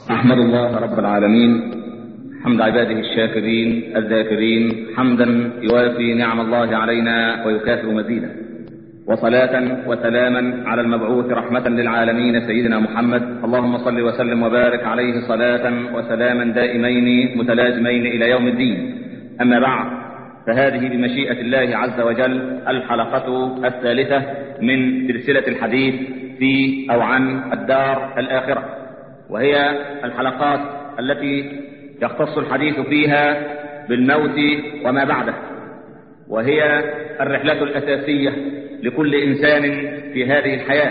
أحمد الله رب العالمين حمد عباده الشاكرين الذاكرين حمدا يوافي نعم الله علينا ويكافئ مزيدا وصلاة وسلاما على المبعوث رحمة للعالمين سيدنا محمد اللهم صل وسلم وبارك عليه صلاة وسلاما دائمين متلازمين إلى يوم الدين أما بعد فهذه بمشيئة الله عز وجل الحلقة الثالثة من سلسلة الحديث في أو عن الدار الآخرة وهي الحلقات التي يختص الحديث فيها بالموت وما بعده وهي الرحلة الأساسية لكل إنسان في هذه الحياة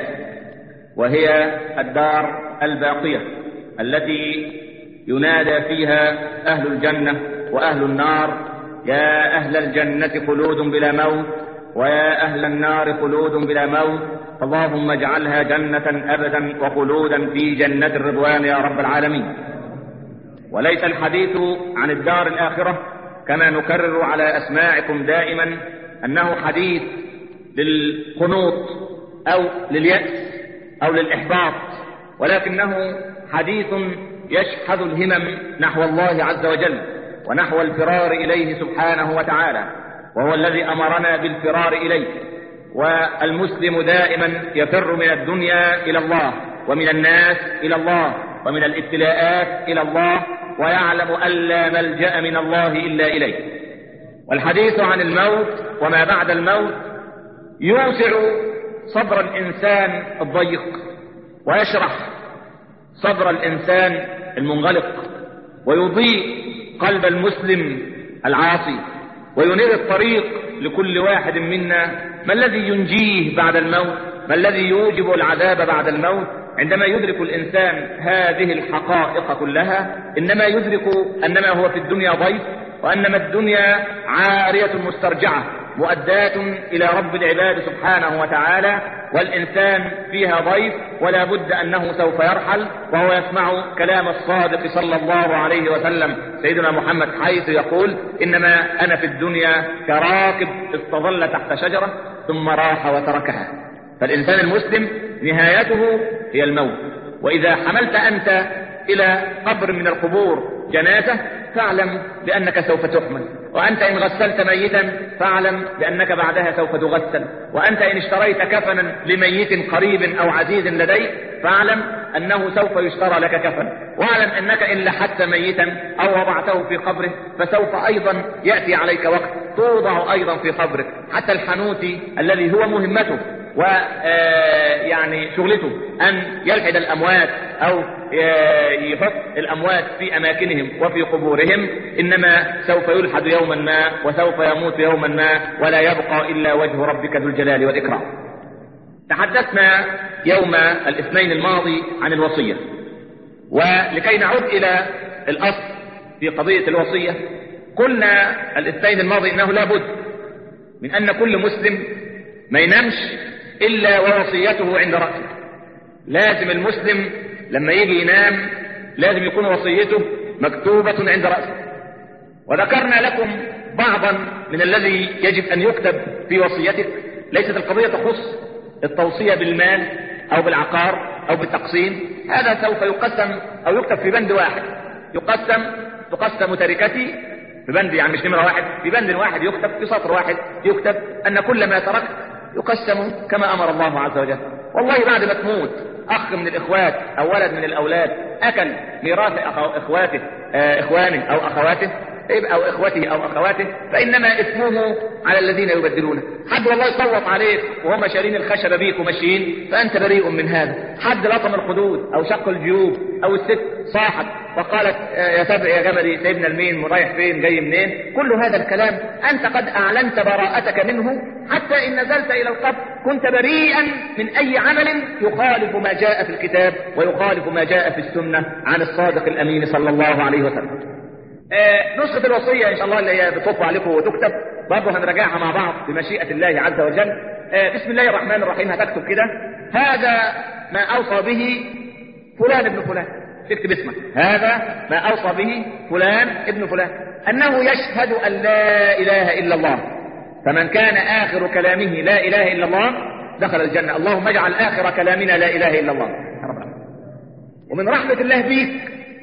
وهي الدار الباقية التي ينادى فيها أهل الجنة وأهل النار يا أهل الجنة خلود بلا موت ويا أهل النار خلود بلا موت اللهم اجعلها جنة أبدا وخلودا في جنة الرضوان يا رب العالمين وليس الحديث عن الدار الآخرة كما نكرر على أسماعكم دائما أنه حديث للقنوط أو لليأس أو للإحباط ولكنه حديث يشحذ الهمم نحو الله عز وجل ونحو الفرار إليه سبحانه وتعالى وهو الذي أمرنا بالفرار إليه والمسلم دائما يفر من الدنيا إلى الله ومن الناس إلى الله ومن الابتلاءات إلى الله ويعلم أن لا ملجأ من الله إلا إليه والحديث عن الموت وما بعد الموت يوسع صدر الإنسان الضيق ويشرح صدر الإنسان المنغلق ويضيء قلب المسلم العاصي وينير الطريق لكل واحد منا ما الذي ينجيه بعد الموت ما الذي يوجب العذاب بعد الموت عندما يدرك الإنسان هذه الحقائق كلها إنما يدرك أنما هو في الدنيا ضيف وأنما الدنيا عارية مسترجعة مؤداة إلى رب العباد سبحانه وتعالى والإنسان فيها ضيف ولا بد أنه سوف يرحل وهو يسمع كلام الصادق صلى الله عليه وسلم سيدنا محمد حيث يقول إنما أنا في الدنيا كراكب استظل تحت شجرة ثم راح وتركها فالإنسان المسلم نهايته هي الموت وإذا حملت أنت إلى قبر من القبور جنازة فاعلم بأنك سوف تحمل وأنت إن غسلت ميتا فاعلم بأنك بعدها سوف تغسل وأنت إن اشتريت كفنا لميت قريب أو عزيز لديك فاعلم أنه سوف يشترى لك كفن واعلم أنك إن لحدت ميتا أو وضعته في قبره فسوف أيضا يأتي عليك وقت توضع أيضا في قبرك حتى الحنوتي الذي هو مهمته و يعني شغلته أن يلحد الأموات أو يحط الأموات في أماكنهم وفي قبورهم إنما سوف يلحد يوما ما وسوف يموت يوما ما ولا يبقى إلا وجه ربك ذو الجلال والإكرام تحدثنا يوم الاثنين الماضي عن الوصية ولكي نعود إلى الأصل في قضية الوصية قلنا الاثنين الماضي إنه لابد من أن كل مسلم ما ينامش إلا ووصيته عند رأسه لازم المسلم لما يجي ينام لازم يكون وصيته مكتوبة عند رأسه وذكرنا لكم بعضا من الذي يجب أن يكتب في وصيتك ليست القضية تخص التوصية بالمال أو بالعقار أو بالتقسيم هذا سوف يقسم أو يكتب في بند واحد يقسم تقسم تركتي في بند يعني مش نمرة واحد في بند واحد يكتب في سطر واحد يكتب أن كل ما تركت يقسم كما أمر الله عز وجل والله بعد ما تموت أخ من الإخوات أو ولد من الأولاد أكل ميراث إخواته آه إخوانه أو أخواته أو إخوته أو أخواته فإنما اسمه على الذين يبدلونه حد والله يصوت عليك وهم شارين الخشب بيك وماشيين فأنت بريء من هذا حد لطم الخدود أو شق الجيوب أو الست صاحت وقالت يا سبع يا جملي سيبنا المين رايح فين جاي منين كل هذا الكلام أنت قد أعلنت براءتك منه حتى إن نزلت إلى القبر كنت بريئا من أي عمل يخالف ما جاء في الكتاب ويخالف ما جاء في السنة عن الصادق الأمين صلى الله عليه وسلم آه نسخة الوصية إن شاء الله اللي هي بتطف عليكم وتكتب برضه هنراجعها مع بعض بمشيئة الله عز وجل آه بسم الله الرحمن الرحيم هتكتب كده هذا ما أوصى به فلان ابن فلان تكتب اسمك هذا ما أوصى به فلان ابن فلان أنه يشهد أن لا إله إلا الله فمن كان آخر كلامه لا إله إلا الله دخل الجنة اللهم اجعل آخر كلامنا لا إله إلا الله ومن رحمة الله بيك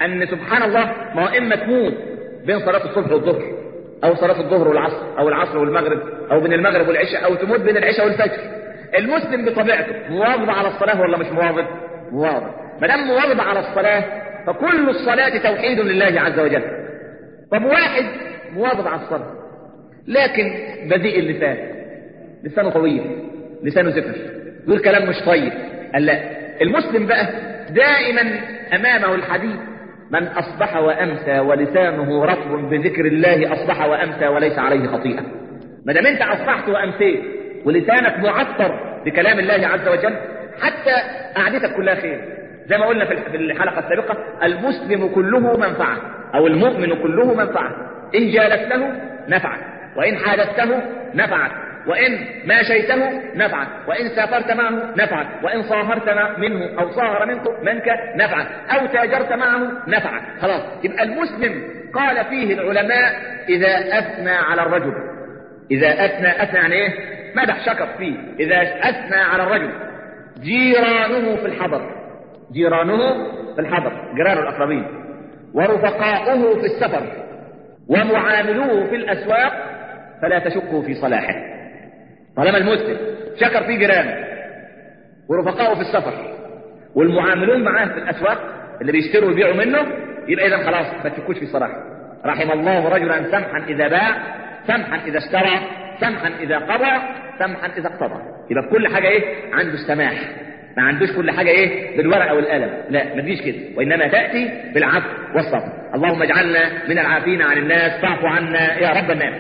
ان سبحان الله ما هو اما تموت بين صلاة الصبح والظهر او صلاة الظهر والعصر او العصر والمغرب او بين المغرب والعشاء او تموت بين العشاء والفجر المسلم بطبيعته مواظب على الصلاة ولا مش مواظب مواظب ما دام مواظب على الصلاة فكل الصلاة توحيد لله عز وجل طب واحد مواظب على الصلاة لكن بذيء اللسان لسانه طويل لسانه زفر يقول كلام مش طيب قال لا المسلم بقى دائما امامه الحديث من اصبح وامسى ولسانه رطب بذكر الله اصبح وامسى وليس عليه خطيئه ما دام انت اصبحت وامسيت ولسانك معطر بكلام الله عز وجل حتى قعدتك كلها خير زي ما قلنا في الحلقه السابقه المسلم كله منفعه او المؤمن كله منفعه ان جالسته نفعك وان حادثته نفعك وإن ماشيته نفعك وإن سافرت معه نفعك وإن صاهرت منه أو صاهر منك منك نفعك أو تاجرت معه نفعك خلاص يبقى المسلم قال فيه العلماء إذا أثنى على الرجل إذا أثنى أثنى يعني إيه مدح شكر فيه إذا أثنى على الرجل جيرانه في الحضر جيرانه في الحضر جيرانه الأقربين ورفقاؤه في السفر ومعاملوه في الأسواق فلا تشكوا في صلاحه طالما المسلم شكر فيه جيرانه ورفقائه في السفر والمعاملون معاه في الاسواق اللي بيشتروا ويبيعوا منه يبقى اذا خلاص ما تشكوش في صلاحه رحم الله رجلا سمحا اذا باع سمحا اذا اشترى سمحا اذا قضى سمحا اذا اقتضى يبقى كل حاجه ايه عنده السماح ما عندوش كل حاجه ايه بالورقه والقلم لا ما تجيش كده وانما تاتي بالعفو والصبر اللهم اجعلنا من العافين عن الناس فاعف عنا يا رب الناس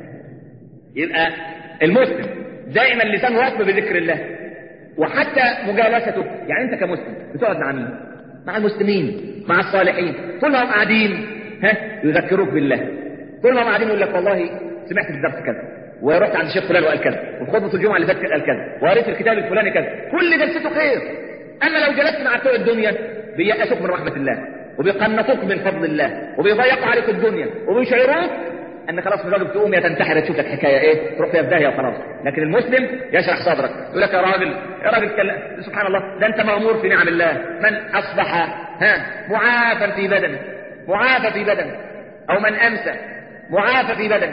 يبقى المسلم دائما لسانه رطب بذكر الله وحتى مجالسته يعني انت كمسلم بتقعد مع مين مع المسلمين مع الصالحين طول ما هم قاعدين ها يذكروك بالله طول ما هم قاعدين يقول لك والله سمعت في الدرس كذا ورحت عند الشيخ فلان وقال كذا وفي خطبه الجمعه اللي فاتت قال كذا وقريت الكتاب الفلاني كذا كل جلسته خير اما لو جلست مع بتوع الدنيا بيأسوك من رحمه الله وبيقنطوك من فضل الله وبيضيقوا عليك الدنيا وبيشعروك ان خلاص من راجل تقوم يا تنتحر تشوف لك حكايه ايه تروح فيها في داهيه وخلاص لكن المسلم يشرح صدرك يقول لك يا راجل يا راجل كلا. سبحان الله ده انت مامور في نعم الله من اصبح ها معافى في بدنه معافى في بدنه او من امسى معافى في بدنه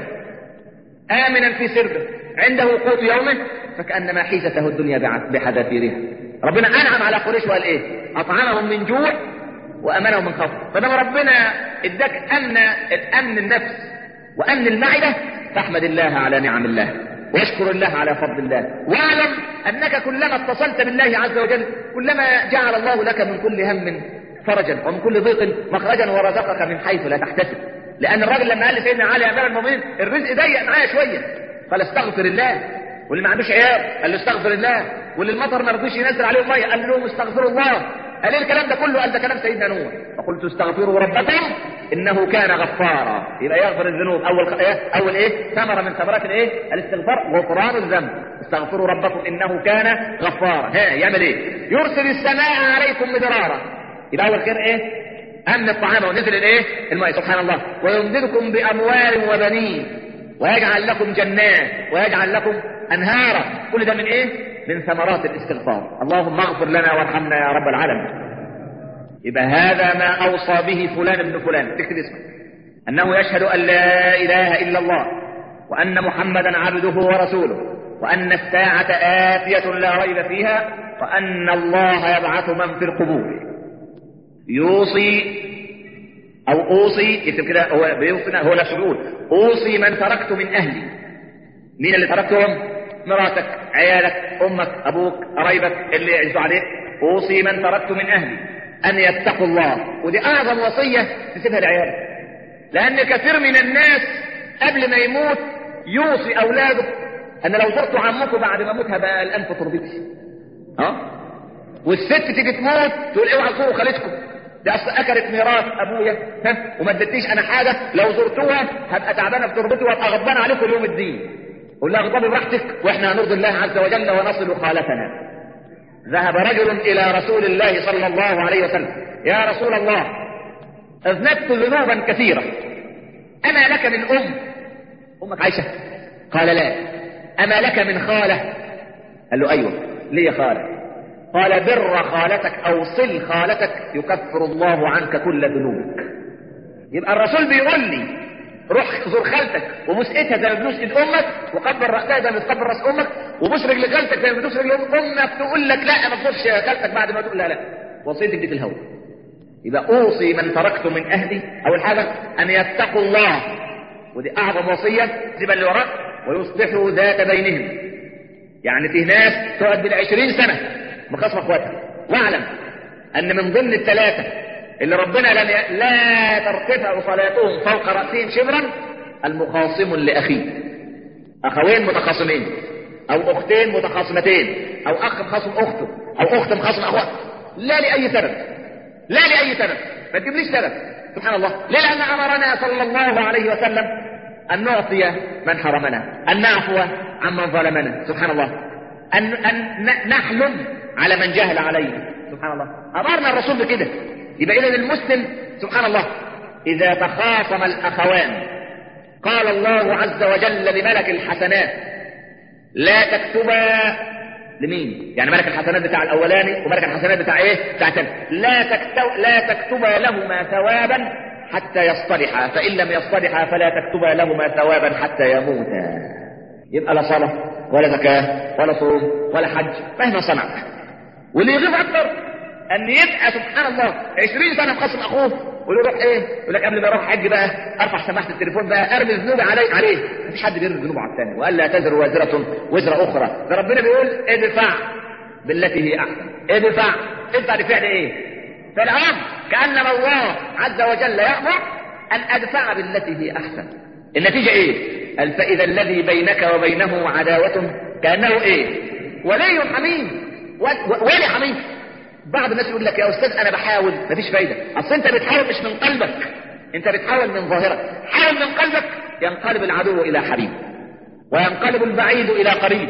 امنا في سربه عنده قوت يومه فكانما حيزته الدنيا بحذافيرها ربنا انعم على قريش وقال ايه اطعمهم من جوع وامنهم من خوف فلما ربنا اداك امن الامن النفس وأمن المعدة فاحمد الله على نعم الله واشكر الله على فضل الله واعلم أنك كلما اتصلت بالله عز وجل كلما جعل الله لك من كل هم فرجا ومن كل ضيق مخرجا ورزقك من حيث لا تحتسب لأن الراجل لما قال لسيدنا علي أمير المؤمنين الرزق ضيق معايا شوية قال استغفر الله واللي ما عندوش عيال قال له استغفر الله واللي المطر ما رضيش ينزل عليهم ميه قال لهم استغفروا الله قال ايه الكلام ده كله قال ده كلام سيدنا نوح فقلت استغفروا ربكم انه كان غفارا يبقى يغفر الذنوب اول ايه اول ايه ثمره من ثمرات الايه الاستغفار غفران الذنب استغفروا ربكم انه كان غفارا ها يعمل ايه يرسل السماء عليكم مدرارا يبقى اول خير ايه امن الطعام ونزل الايه الماء سبحان الله ويمددكم باموال وبنين ويجعل لكم جنات ويجعل لكم انهارا كل ده من ايه من ثمرات الاستغفار اللهم اغفر لنا وارحمنا يا رب العالمين يبقى هذا ما اوصى به فلان ابن فلان تكتب اسمه انه يشهد ان لا اله الا الله وان محمدا عبده ورسوله وان الساعه اتيه لا ريب فيها وان الله يبعث من في القبور يوصي او اوصي يكتب كده هو بيوصي هو نفسه بيقول اوصي من تركت من اهلي مين اللي تركتهم مراتك عيالك امك ابوك قرايبك اللي يعزوا عليك اوصي من تركت من اهلي ان يتقوا الله ودي اعظم وصيه تسيبها لعيالك لان كثير من الناس قبل ما يموت يوصي اولاده ان لو زرتوا عمكم بعد ما موت هبقى الان في تربتي ها والست تيجي تموت تقول اوعى تزوروا خالتكم ده اصل اكلت ميراث ابويا ها وما ادتنيش انا حاجه لو زرتوها هبقى تعبانه في تربتي وابقى غضبان عليكم يوم الدين قول لها اغضبي براحتك واحنا هنرضي الله عز وجل ونصل خالتنا ذهب رجل الى رسول الله صلى الله عليه وسلم يا رسول الله اذنبت ذنوبا كثيره اما لك من ام امك عايشه قال لا اما لك من خاله قال له ايوه لي خاله قال بر خالتك او صل خالتك يكفر الله عنك كل ذنوبك يبقى الرسول بيقول لي روح زور خالتك وبوس ايدها زي ما بتبوس ايد امك وقبل راسها زي ما بتقبل راس امك وبوس رجل خالتك زي ما بتبوس رجل امك تقول لك لا ما تبوسش خالتك بعد ما تقول لا لا وصيتك دي في الهوى يبقى اوصي من تركت من اهلي اول حاجه ان يتقوا الله ودي اعظم وصيه سيبها اللي وراك ويصلحوا ذات بينهم يعني في ناس تقعد بالعشرين سنه مخاصمه اخواتها واعلم ان من ضمن الثلاثه اللي ربنا لم ي... لا ترتفع صلاتهم فوق راسهم شبرا المخاصم لاخيه اخوين متخاصمين او اختين متخاصمتين او اخ مخاصم اخته او اخت مخاصم اخوها لا لاي سبب لا لاي سبب ما تجيبليش سبب سبحان الله ليه لان امرنا صلى الله عليه وسلم ان نعطي من حرمنا ان نعفو عمن ظلمنا سبحان الله ان ان نحلم على من جهل علينا سبحان الله امرنا الرسول بكده يبقى اذا المسلم سبحان الله اذا تخاصم الاخوان قال الله عز وجل لملك الحسنات لا تكتبا لمين يعني ملك الحسنات بتاع الاولاني وملك الحسنات بتاع ايه بتاع الثاني لا تكتب لا تكتبا لهما ثوابا حتى يصطلحا فان لم يصطلحا فلا تكتبا لهما ثوابا حتى يموتا يبقى لا صلاه ولا زكاه ولا صوم ولا حج مهما صنعت واللي يغيظ اكثر ان يبقى سبحان الله 20 سنه مخصم اخوه ويقول له روح ايه يقول لك قبل ما اروح حج بقى ارفع سماعه التليفون بقى ارمي ذنوبي عليه عليه مفيش حد بيرمي ذنوبه على الثاني وقال لا تزر وازره وزر اخرى ده ربنا بيقول ادفع بالتي هي احسن ادفع ادفع بفعل ايه فعل امر كانما الله عز وجل يامر ان ادفع بالتي هي احسن النتيجه ايه قال فاذا الذي بينك وبينه عداوه كانه ايه ولي حميم ولي حميم بعض الناس يقول لك يا استاذ انا بحاول مفيش فايده اصل انت بتحاول مش من قلبك انت بتحاول من ظاهرك حاول من قلبك ينقلب العدو الى حبيب وينقلب البعيد الى قريب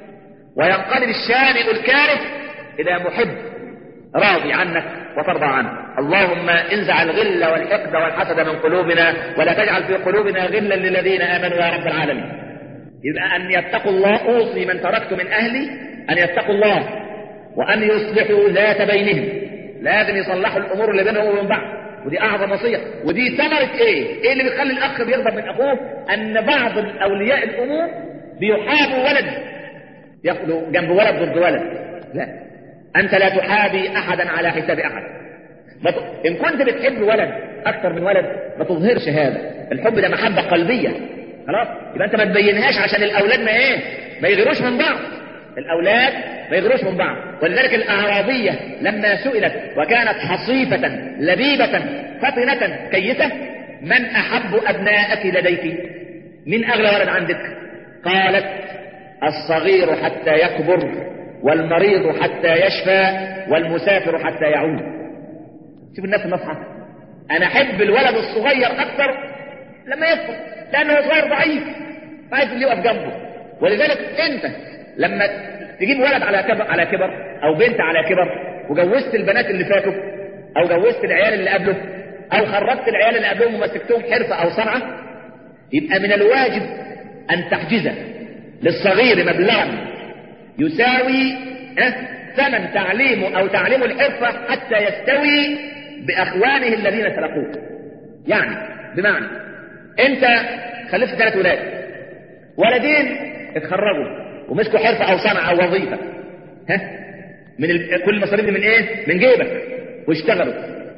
وينقلب الشانئ الكاره الى محب راضي عنك وترضى عنه اللهم انزع الغل والحقد والحسد من قلوبنا ولا تجعل في قلوبنا غلا للذين امنوا يا رب العالمين يبقى ان يتقوا الله اوصي من تركت من اهلي ان يتقوا الله وأن يصلحوا ذات بينهم لازم يصلحوا الأمور اللي بينهم وبين بعض ودي أعظم وصية ودي ثمرة إيه؟ إيه اللي بيخلي الأخ بيغضب من أخوه؟ أن بعض أولياء الأمور بيحابوا ولد ياخدوا جنب ولد ضد ولد لا أنت لا تحابي أحدا على حساب أحد إن كنت بتحب ولد أكثر من ولد ما تظهرش هذا الحب ده محبة قلبية خلاص يبقى أنت ما تبينهاش عشان الأولاد ما إيه؟ ما يغيروش من بعض الأولاد ما يغيروش من بعض ولذلك الأعرابية لما سئلت وكانت حصيفة لبيبة فطنة كيسة من أحب أبناءك لديك من أغلى ولد عندك قالت الصغير حتى يكبر والمريض حتى يشفى والمسافر حتى يعود شوف الناس النصحة أنا أحب الولد الصغير أكثر لما يكبر لأنه صغير ضعيف عايز اللي يقف جنبه ولذلك أنت لما تجيب ولد على كبر على كبر او بنت على كبر وجوزت البنات اللي فاتوا او جوزت العيال اللي قبله او خرجت العيال اللي قبلهم ومسكتهم حرفه او صنعه يبقى من الواجب ان تحجز للصغير مبلغا يساوي ثمن تعليمه او تعليم الحرفه حتى يستوي باخوانه الذين سبقوه يعني بمعنى انت خلفت ثلاث ولاد ولدين اتخرجوا ومسكوا حرفة أو صنعة أو وظيفة ها من ال... كل المصاريف دي من إيه؟ من جيبك واشتغلوا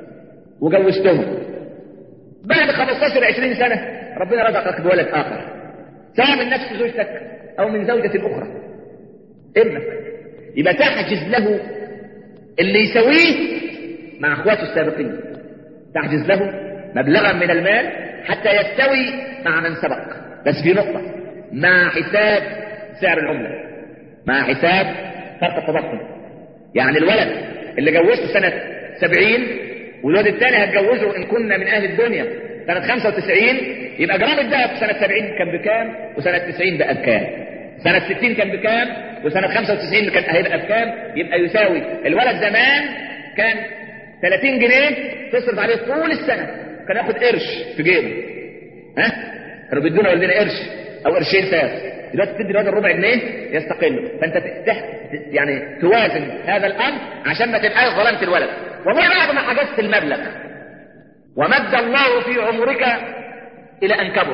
وجوزتهم بعد 15 20 سنة ربنا رزقك بولد آخر سواء من نفس زوجتك أو من زوجة أخرى ابنك يبقى تحجز له اللي يسويه مع اخواته السابقين تحجز له مبلغا من المال حتى يستوي مع من سبق بس في نقطة مع حساب سعر العملة مع حساب فرق التضخم يعني الولد اللي جوزته سنة 70 والولد الثاني هتجوزه ان كنا من اهل الدنيا سنة 95 يبقى جرام الذهب سنة 70 كان بكام وسنة 90 بقى بكام سنة 60 كان بكام وسنة 95 كان هيبقى بكام يبقى يساوي الولد زمان كان 30 جنيه تصرف عليه طول السنة كان ياخد قرش في جيبه ها كانوا بيدونا والدنا قرش او قرشين ثلاث دلوقتي تدي الواد الربع جنيه يستقل فانت تح... يعني توازن هذا الامر عشان ما تبقاش ظلمت الولد والله بعد ما حجزت المبلغ ومد الله في عمرك الى ان كبر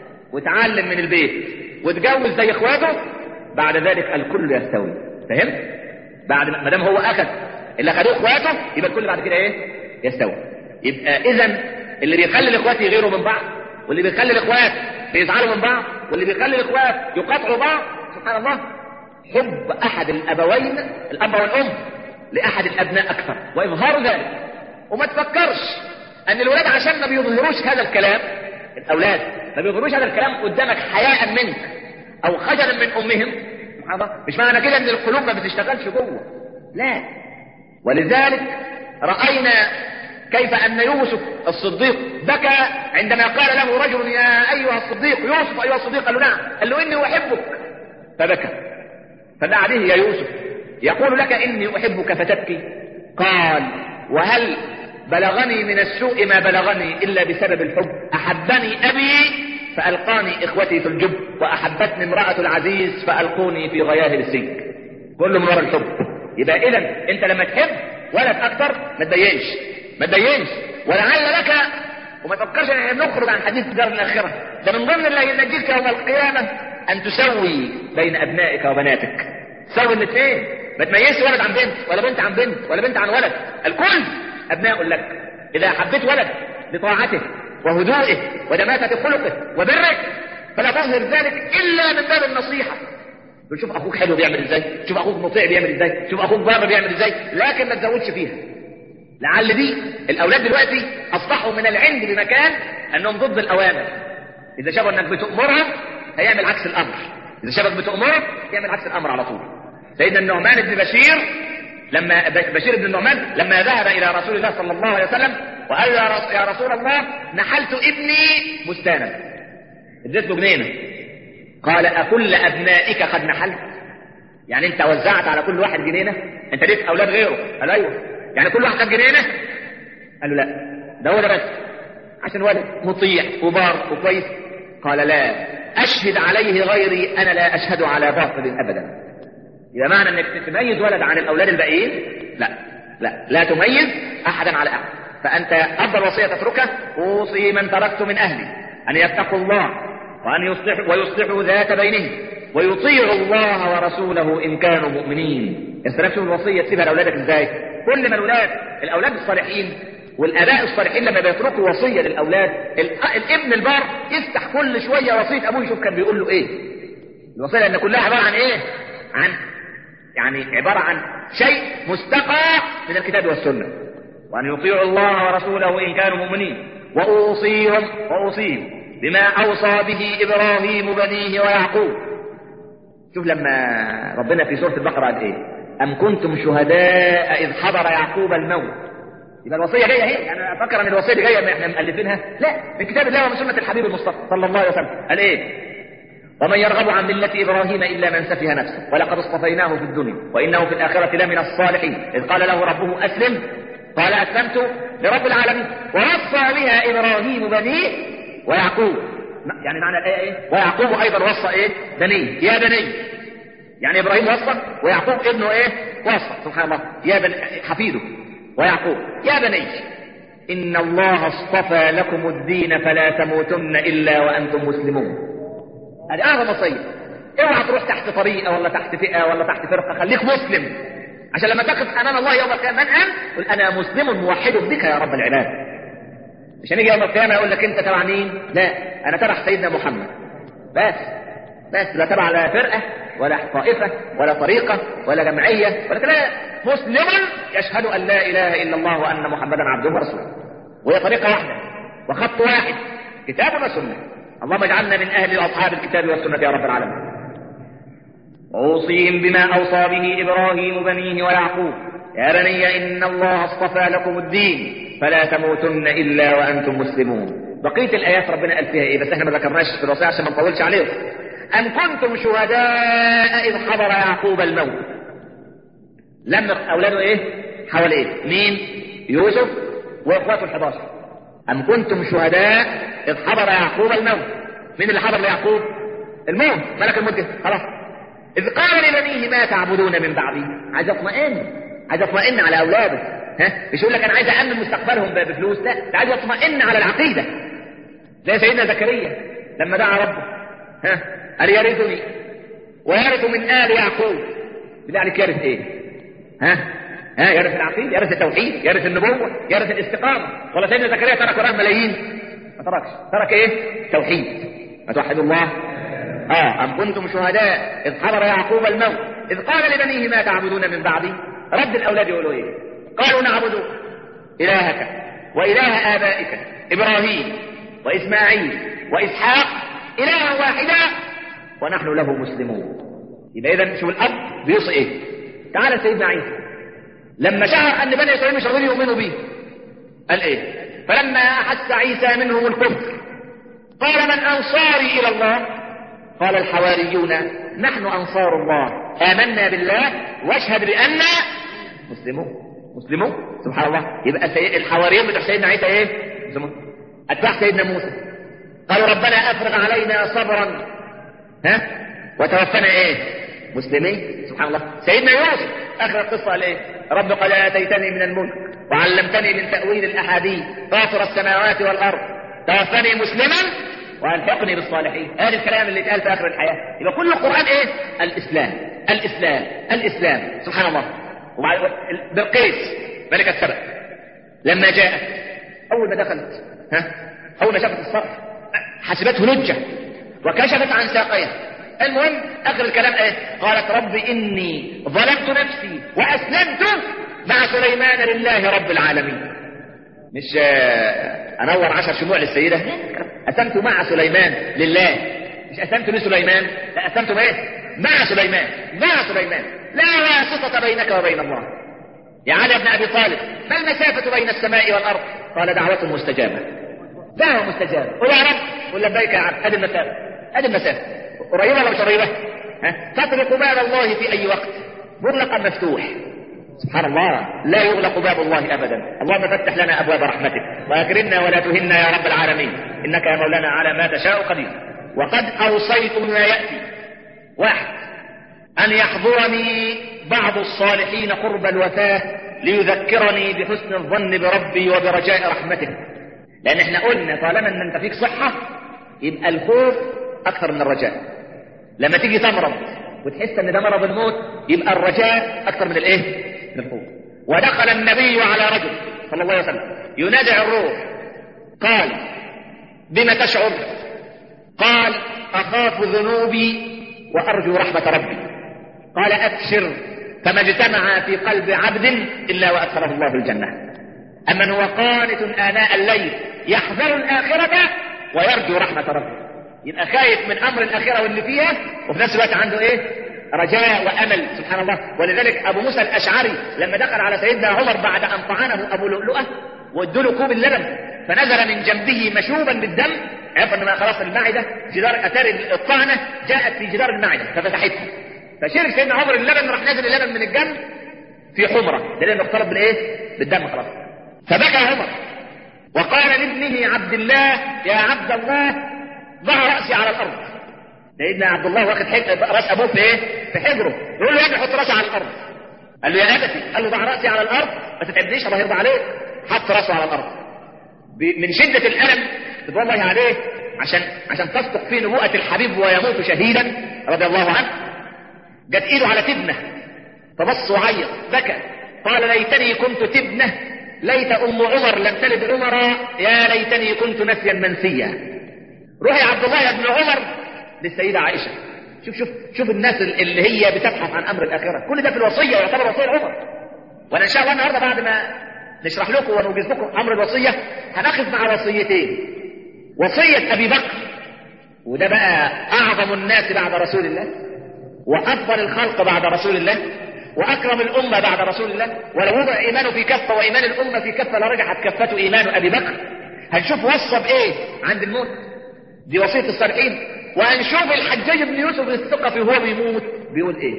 وتعلم من البيت وتجوز زي اخواته بعد ذلك الكل يستوي فهمت بعد ما دام هو اخذ اللي اخذوه اخواته يبقى الكل بعد كده ايه يستوي يبقى اذا اللي بيخلي الاخوات يغيروا من بعض واللي بيخلي الاخوات بيزعلوا من بعض واللي بيخلي الاخوات يقاطعوا بعض سبحان الله حب احد الابوين الاب والام لاحد الابناء اكثر واظهار ذلك وما تفكرش ان الولاد عشان ما بيظهروش هذا الكلام الاولاد ما بيظهروش هذا الكلام قدامك حياء منك او خجلا من امهم سبحان الله مش معنى كده ان القلوب ما بتشتغلش جوه لا ولذلك راينا كيف ان يوسف الصديق بكى عندما قال له رجل يا ايها الصديق يوسف ايها الصديق قال له نعم قال له اني احبك فبكى فدعا عليه يا يوسف يقول لك اني احبك فتبكي قال وهل بلغني من السوء ما بلغني الا بسبب الحب احبني ابي فالقاني اخوتي في الجب واحبتني امراه العزيز فالقوني في غياهب السجن كله من وراء الحب يبقى اذا انت لما تحب ولد اكتر ما تبينش ما تبينش ولعل لك وما تفكرش ان احنا بنخرج عن حديث دار الاخره ده من ضمن اللي ينجيك يوم القيامه ان تسوي بين ابنائك وبناتك تسوي الاثنين ما تميزش ولد عن بنت ولا بنت عن بنت ولا بنت عن ولد الكل ابناء لك اذا حبيت ولد بطاعته وهدوئه ودماثه خلقه وبرك فلا تظهر ذلك الا من باب النصيحه شوف اخوك حلو بيعمل ازاي شوف اخوك مطيع بيعمل ازاي شوف اخوك بار بيعمل ازاي لكن ما تزودش فيها لعل دي الاولاد دلوقتي اصبحوا من العند بمكان انهم ضد الاوامر اذا شافوا انك بتامرهم هيعمل عكس الامر اذا شافك بتامره يعمل عكس الامر على طول سيدنا النعمان بن بشير لما بشير بن النعمان لما ذهب الى رسول الله صلى الله عليه وسلم وقال له يا رسول الله نحلت ابني بستانا اديت له جنينه قال أكل أبنائك قد نحلت يعني أنت وزعت على كل واحد جنينة أنت ليك أولاد غيره قال أيوه يعني كل واحد خد جنينة قال له لا ده هو ده بس عشان ولد مطيع وبار وكويس قال لا أشهد عليه غيري أنا لا أشهد على باطل أبدا إذا معنى أنك تميز ولد عن الأولاد الباقيين لا لا لا تميز أحدا على أحد فأنت أفضل وصية تتركها أوصي من تركت من أهلي أن يتقوا الله وأن يصلح ويصلحوا ذات بينهم ويطيعوا الله ورسوله إن كانوا مؤمنين يا سلام شوف الوصية تسيبها لأولادك إزاي كل ما الأولاد الأولاد الصالحين والآباء الصالحين لما بيتركوا وصية للأولاد الابن البار يفتح كل شوية وصية أبوه يشوف كان بيقول له إيه الوصية لأن كلها عبارة عن إيه عن يعني عبارة عن شيء مستقى من الكتاب والسنة وأن يطيعوا الله ورسوله إن كانوا مؤمنين وأوصيهم وأوصيهم بما أوصى به إبراهيم بنيه ويعقوب شوف لما ربنا في سورة البقرة قال إيه أم كنتم شهداء إذ حضر يعقوب الموت يبقى الوصية جاية اهي أنا أفكر أن الوصية دي جاية ما إحنا مؤلفينها لا من كتاب الله ومن سنة الحبيب المصطفى صلى الله عليه وسلم قال إيه ومن يرغب عن ملة إبراهيم إلا من سفه نفسه ولقد اصطفيناه في الدنيا وإنه في الآخرة لمن الصالحين إذ قال له ربه أسلم قال أسلمت لرب العالمين ووصى بها إبراهيم بنيه ويعقوب يعني معنى الآية إيه ويعقوب أيضا وصى إيه بنيه يا بني يعني إبراهيم وصى ويعقوب ابنه إيه وصى سبحان الله يا بني حفيده ويعقوب يا بني إن الله اصطفى لكم الدين فلا تموتن إلا وأنتم مسلمون هذه أعظم وصية اوعى تروح تحت طريقة ولا تحت فئة ولا تحت فرقة خليك مسلم عشان لما تقف أمام الله يوم القيامة من أنت؟ قل أنا مسلم موحد بك يا رب العباد عشان يجي يوم القيامة يقول لك أنت تبع مين؟ لا أنا تبع سيدنا محمد بس بس لا تبع لا فرقة ولا طائفة ولا طريقة ولا جمعية ولا لا مسلم يشهد أن لا إله إلا الله وأن محمدا عبده ورسوله وهي طريقة واحدة وخط واحد كتاب وسنة اللهم اجعلنا من أهل أصحاب الكتاب والسنة يا رب العالمين وأوصيهم بما أوصى به إبراهيم بنيه ويعقوب يا بني إن الله اصطفى لكم الدين فلا تموتن إلا وأنتم مسلمون بقية الآيات ربنا قال فيها إيه بس إحنا ما ذكرناش في الوصية عشان ما نطولش عليهم أم كنتم شهداء إذ حضر يعقوب الموت لم أولاده إيه حواليه مين يوسف وإخواته الحداشر أم كنتم شهداء إذ حضر يعقوب الموت مين اللي حضر ليعقوب الموت ملك الموت جه. خلاص إذ قال لبنيه ما تعبدون من بعدي عايز اطمئن عايز اطمئن على أولاده ها مش يقول لك أنا عايز أأمن مستقبلهم ب- بفلوس لا ده عايز اطمئن على العقيدة زي سيدنا زكريا لما دعا ربه ها قال يرثني ويرث من آل يعقوب بالله عليك يرث ايه ها ها يرث العقيدة يرث التوحيد يرث النبوة يرث الاستقامة ولا سيدنا زكريا ترك وراه ملايين ما تركش ترك ايه توحيد اتوحد الله اه ام كنتم شهداء اذ حضر يعقوب الموت اذ قال لبنيه ما تعبدون من بعدي رد الاولاد يقولوا ايه قالوا نعبد الهك واله ابائك ابراهيم واسماعيل واسحاق الها واحدا ونحن له مسلمون يبقى اذا شوف الاب بيوصي ايه تعالى سيدنا عيسى لما شعر ان بني اسرائيل مش راضيين يؤمنوا به قال ايه فلما احس عيسى منهم الكفر قال من انصاري الى الله قال الحواريون نحن انصار الله امنا بالله واشهد باننا مسلمون مسلمون سبحان الله يبقى سي... الحواريين بتوع سيدنا عيسى ايه مسلمون اتباع سيدنا موسى قالوا ربنا افرغ علينا صبرا ها وتوفنا ايه مسلمين سبحان الله سيدنا يوسف اخر القصه قال ايه رب قد اتيتني من الملك وعلمتني من تاويل الاحاديث فاطر السماوات والارض توفني مسلما والحقني بالصالحين هذا الكلام اللي اتقال في اخر الحياه يبقى كل القران ايه الاسلام الاسلام الاسلام سبحان الله وبعد بلقيس ملكه السبع لما جاءت اول ما دخلت ها اول ما شافت الصرح حسبته لجه وكشفت عن ساقيها المهم اخر الكلام ايه قالت رب اني ظلمت نفسي واسلمت مع سليمان لله رب العالمين مش آه، انور عشر شموع للسيده اسلمت مع سليمان لله مش اسلمت لسليمان لا اسلمت ايه مع سليمان مع سليمان لا واسطه بينك وبين الله يا علي بن ابي طالب ما المسافه بين السماء والارض قال دعوه مستجابه دعوه مستجابه قل يا رب قل لبيك يا عبد ادي المسافه ادي المسافه قريبه ولا مش قريبه ها تطرق باب الله في اي وقت مغلقا مفتوح سبحان الله لا يغلق باب الله ابدا اللهم فتح لنا ابواب رحمتك واكرمنا ولا تهنا يا رب العالمين انك يا مولانا على ما تشاء قدير وقد اوصيت ما ياتي واحد ان يحضرني بعض الصالحين قرب الوفاه ليذكرني بحسن الظن بربي وبرجاء رحمته لان احنا قلنا طالما ان انت فيك صحه يبقى الخوف اكثر من الرجاء لما تيجي تمرض وتحس ان ده مرض الموت يبقى الرجاء اكثر من الايه من الخوف ودخل النبي على رجل صلى الله عليه وسلم ينازع الروح قال بما تشعر قال اخاف ذنوبي وارجو رحمه ربي قال ابشر فما اجتمع في قلب عبد الا وادخله الله الجنه اما هو قانت اناء الليل يحذر الاخره ويرجو رحمه ربه يبقى خايف من امر الاخره واللي فيها وفي نفس الوقت عنده ايه رجاء وامل سبحان الله ولذلك ابو موسى الاشعري لما دخل على سيدنا عمر بعد ان طعنه ابو لؤلؤه وادوا له كوب اللبن فنزل من جنبه مشوبا بالدم عرف ان خلاص المعده جدار اثار الطعنه جاءت في جدار المعده ففتحتها فشرب سيدنا عمر اللبن راح نازل اللبن من الجنب في حمره ده لانه اختلط بالايه؟ بالدم خلاص فبكى عمر وقال لابنه عبد الله يا عبد الله ضع راسي على الارض سيدنا عبد الله واخد حج... راس ابوه في ايه؟ في حجره يقول له يا ابني حط راسي على الارض قال له يا ابتي قال له ضع راسي على الارض ما تتعبنيش الله يرضى عليك حط راسه على الارض ب... من شده الالم رضوان الله عليه عشان عشان تصدق في نبوءه الحبيب ويموت شهيدا رضي الله عنه جت ايده على تبنه فبص وعيط بكى قال ليتني كنت تبنه ليت ام عمر لم تلد عمرا يا ليتني كنت نسيا منسيا روح يا عبد الله يا ابن عمر للسيدة عائشة شوف شوف شوف الناس اللي هي بتبحث عن امر الاخره كل ده في الوصيه يعتبر وصيه عمر وانا ان شاء الله النهارده بعد ما نشرح لكم ونوجز لكم امر الوصيه هناخذ مع وصيتين وصيه ابي بكر وده بقى اعظم الناس بعد رسول الله وافضل الخلق بعد رسول الله واكرم الامه بعد رسول الله ولو وضع ايمانه في كفه وايمان الامه في كفه لرجحت كفته ايمان ابي بكر هنشوف وصى بايه عند الموت دي وصيه الصالحين وهنشوف الحجاج بن يوسف الثقفي وهو بيموت بيقول ايه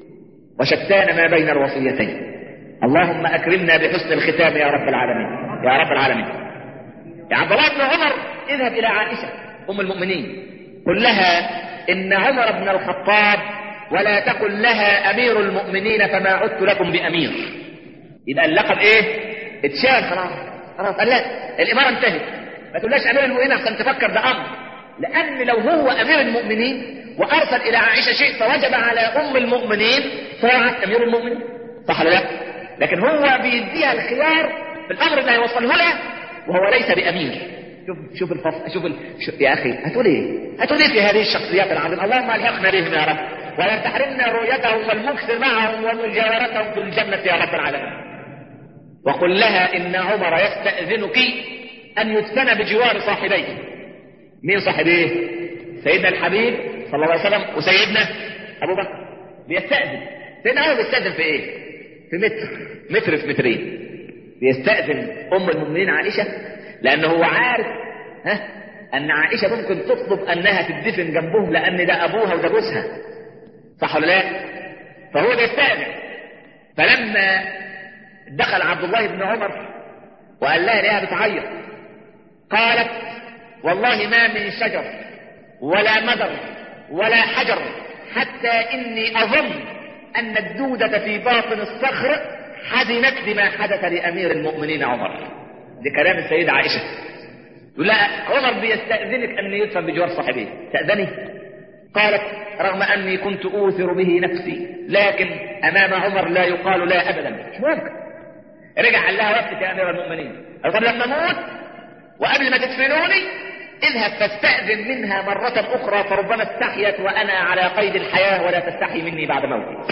وشتان ما بين الوصيتين اللهم اكرمنا بحسن الختام يا رب العالمين يا رب العالمين يا عبد الله بن عمر اذهب الى عائشه ام المؤمنين قل لها إن عمر بن الخطاب ولا تقل لها أمير المؤمنين فما عدت لكم بأمير يبقى اللقب إيه اتشال خلاص خلاص قال لا الإمارة انتهت ما تقولهاش أمير المؤمنين عشان تفكر ده أمر لأن لو هو أمير المؤمنين وأرسل إلى عائشة شيء فوجب على أم المؤمنين طاعة أمير المؤمنين صح ولا لا؟ لكن هو بيديها الخيار في الأمر اللي هيوصله لها وهو ليس بأمير شوف شوف الفصل شوف ال... شوف يا أخي هتقول إيه؟ هتقول إيه في هذه الشخصيات العظيمة؟ اللهم ألحقنا بهم يا رب ولا تحرمنا رؤيتهم والمكث معهم ومجاورتهم في الجنة يا رب العالمين وقل لها إن عمر يستأذنك أن يدفن بجوار صاحبيه مين صاحبيه؟ سيدنا الحبيب صلى الله عليه وسلم وسيدنا ابو بكر بيستأذن سيدنا عمر بيستأذن في ايه في متر متر في مترين بيستأذن ام المؤمنين عائشة لانه هو عارف ها ان عائشة ممكن تطلب انها تدفن جنبهم لان ده ابوها وده جوزها صح ولا لا فهو بيستأذن فلما دخل عبد الله بن عمر وقال لها ليها بتعيط قالت والله ما من شجر ولا مدر ولا حجر حتى إني أظن أن الدودة في باطن الصخر حزنت بما حدث لأمير المؤمنين عمر ده كلام السيدة عائشة لا عمر بيستأذنك أن يدفن بجوار صاحبيه تأذني قالت رغم أني كنت أوثر به نفسي لكن أمام عمر لا يقال لا أبدا مش ممكن رجع قال لها وقت يا أمير المؤمنين طب لما أموت وقبل ما تدفنوني اذهب فاستأذن منها مرة أخرى فربما استحيت وأنا على قيد الحياة ولا تستحي مني بعد موتي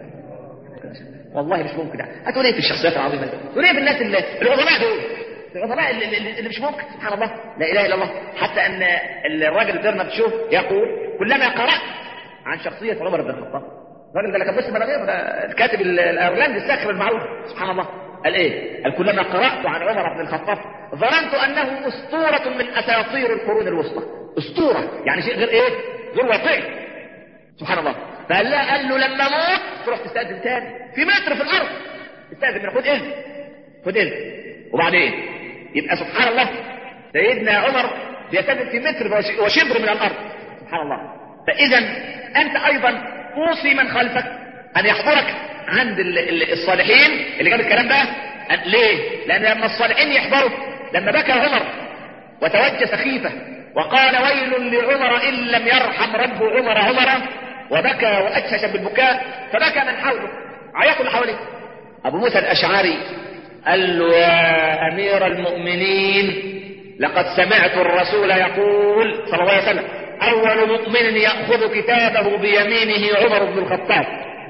والله مش ممكن هتقول ايه في الشخصيات العظيمة دي تقول ايه في الناس اللي العظماء دول العظماء اللي, اللي, اللي مش ممكن سبحان الله لا إله إلا الله حتى أن الراجل برنارد شو يقول كلما قرأت عن شخصية عمر بن الخطاب الراجل ده اللي كان باسم مناغير ده الكاتب الايرلندي الساخر المعروف سبحان الله قال ايه قال كلما قرأت عن عمر بن الخطاب ظننت انه اسطورة من اساطير القرون الوسطى اسطورة يعني شيء غير ايه غير واقعي سبحان الله فقال لا قال له لما موت تروح تستأذن تاني في متر في الارض تستأذن من خد اذن خد اذن وبعدين يبقى سبحان الله سيدنا عمر بيستأذن في متر وشبر من الارض سبحان الله فاذا انت ايضا اوصي من خلفك ان يحضرك عند الصالحين اللي جاب الكلام ده ليه لان لما الصالحين يحضروا لما بكى عمر وتوجه سخيفه وقال ويل لعمر ان لم يرحم رب عمر عمر وبكى واجهش بالبكاء فبكى من حوله عيطوا اللي حواليه ابو موسى الاشعري قال له يا امير المؤمنين لقد سمعت الرسول يقول صلى الله عليه وسلم اول مؤمن ياخذ كتابه بيمينه عمر بن الخطاب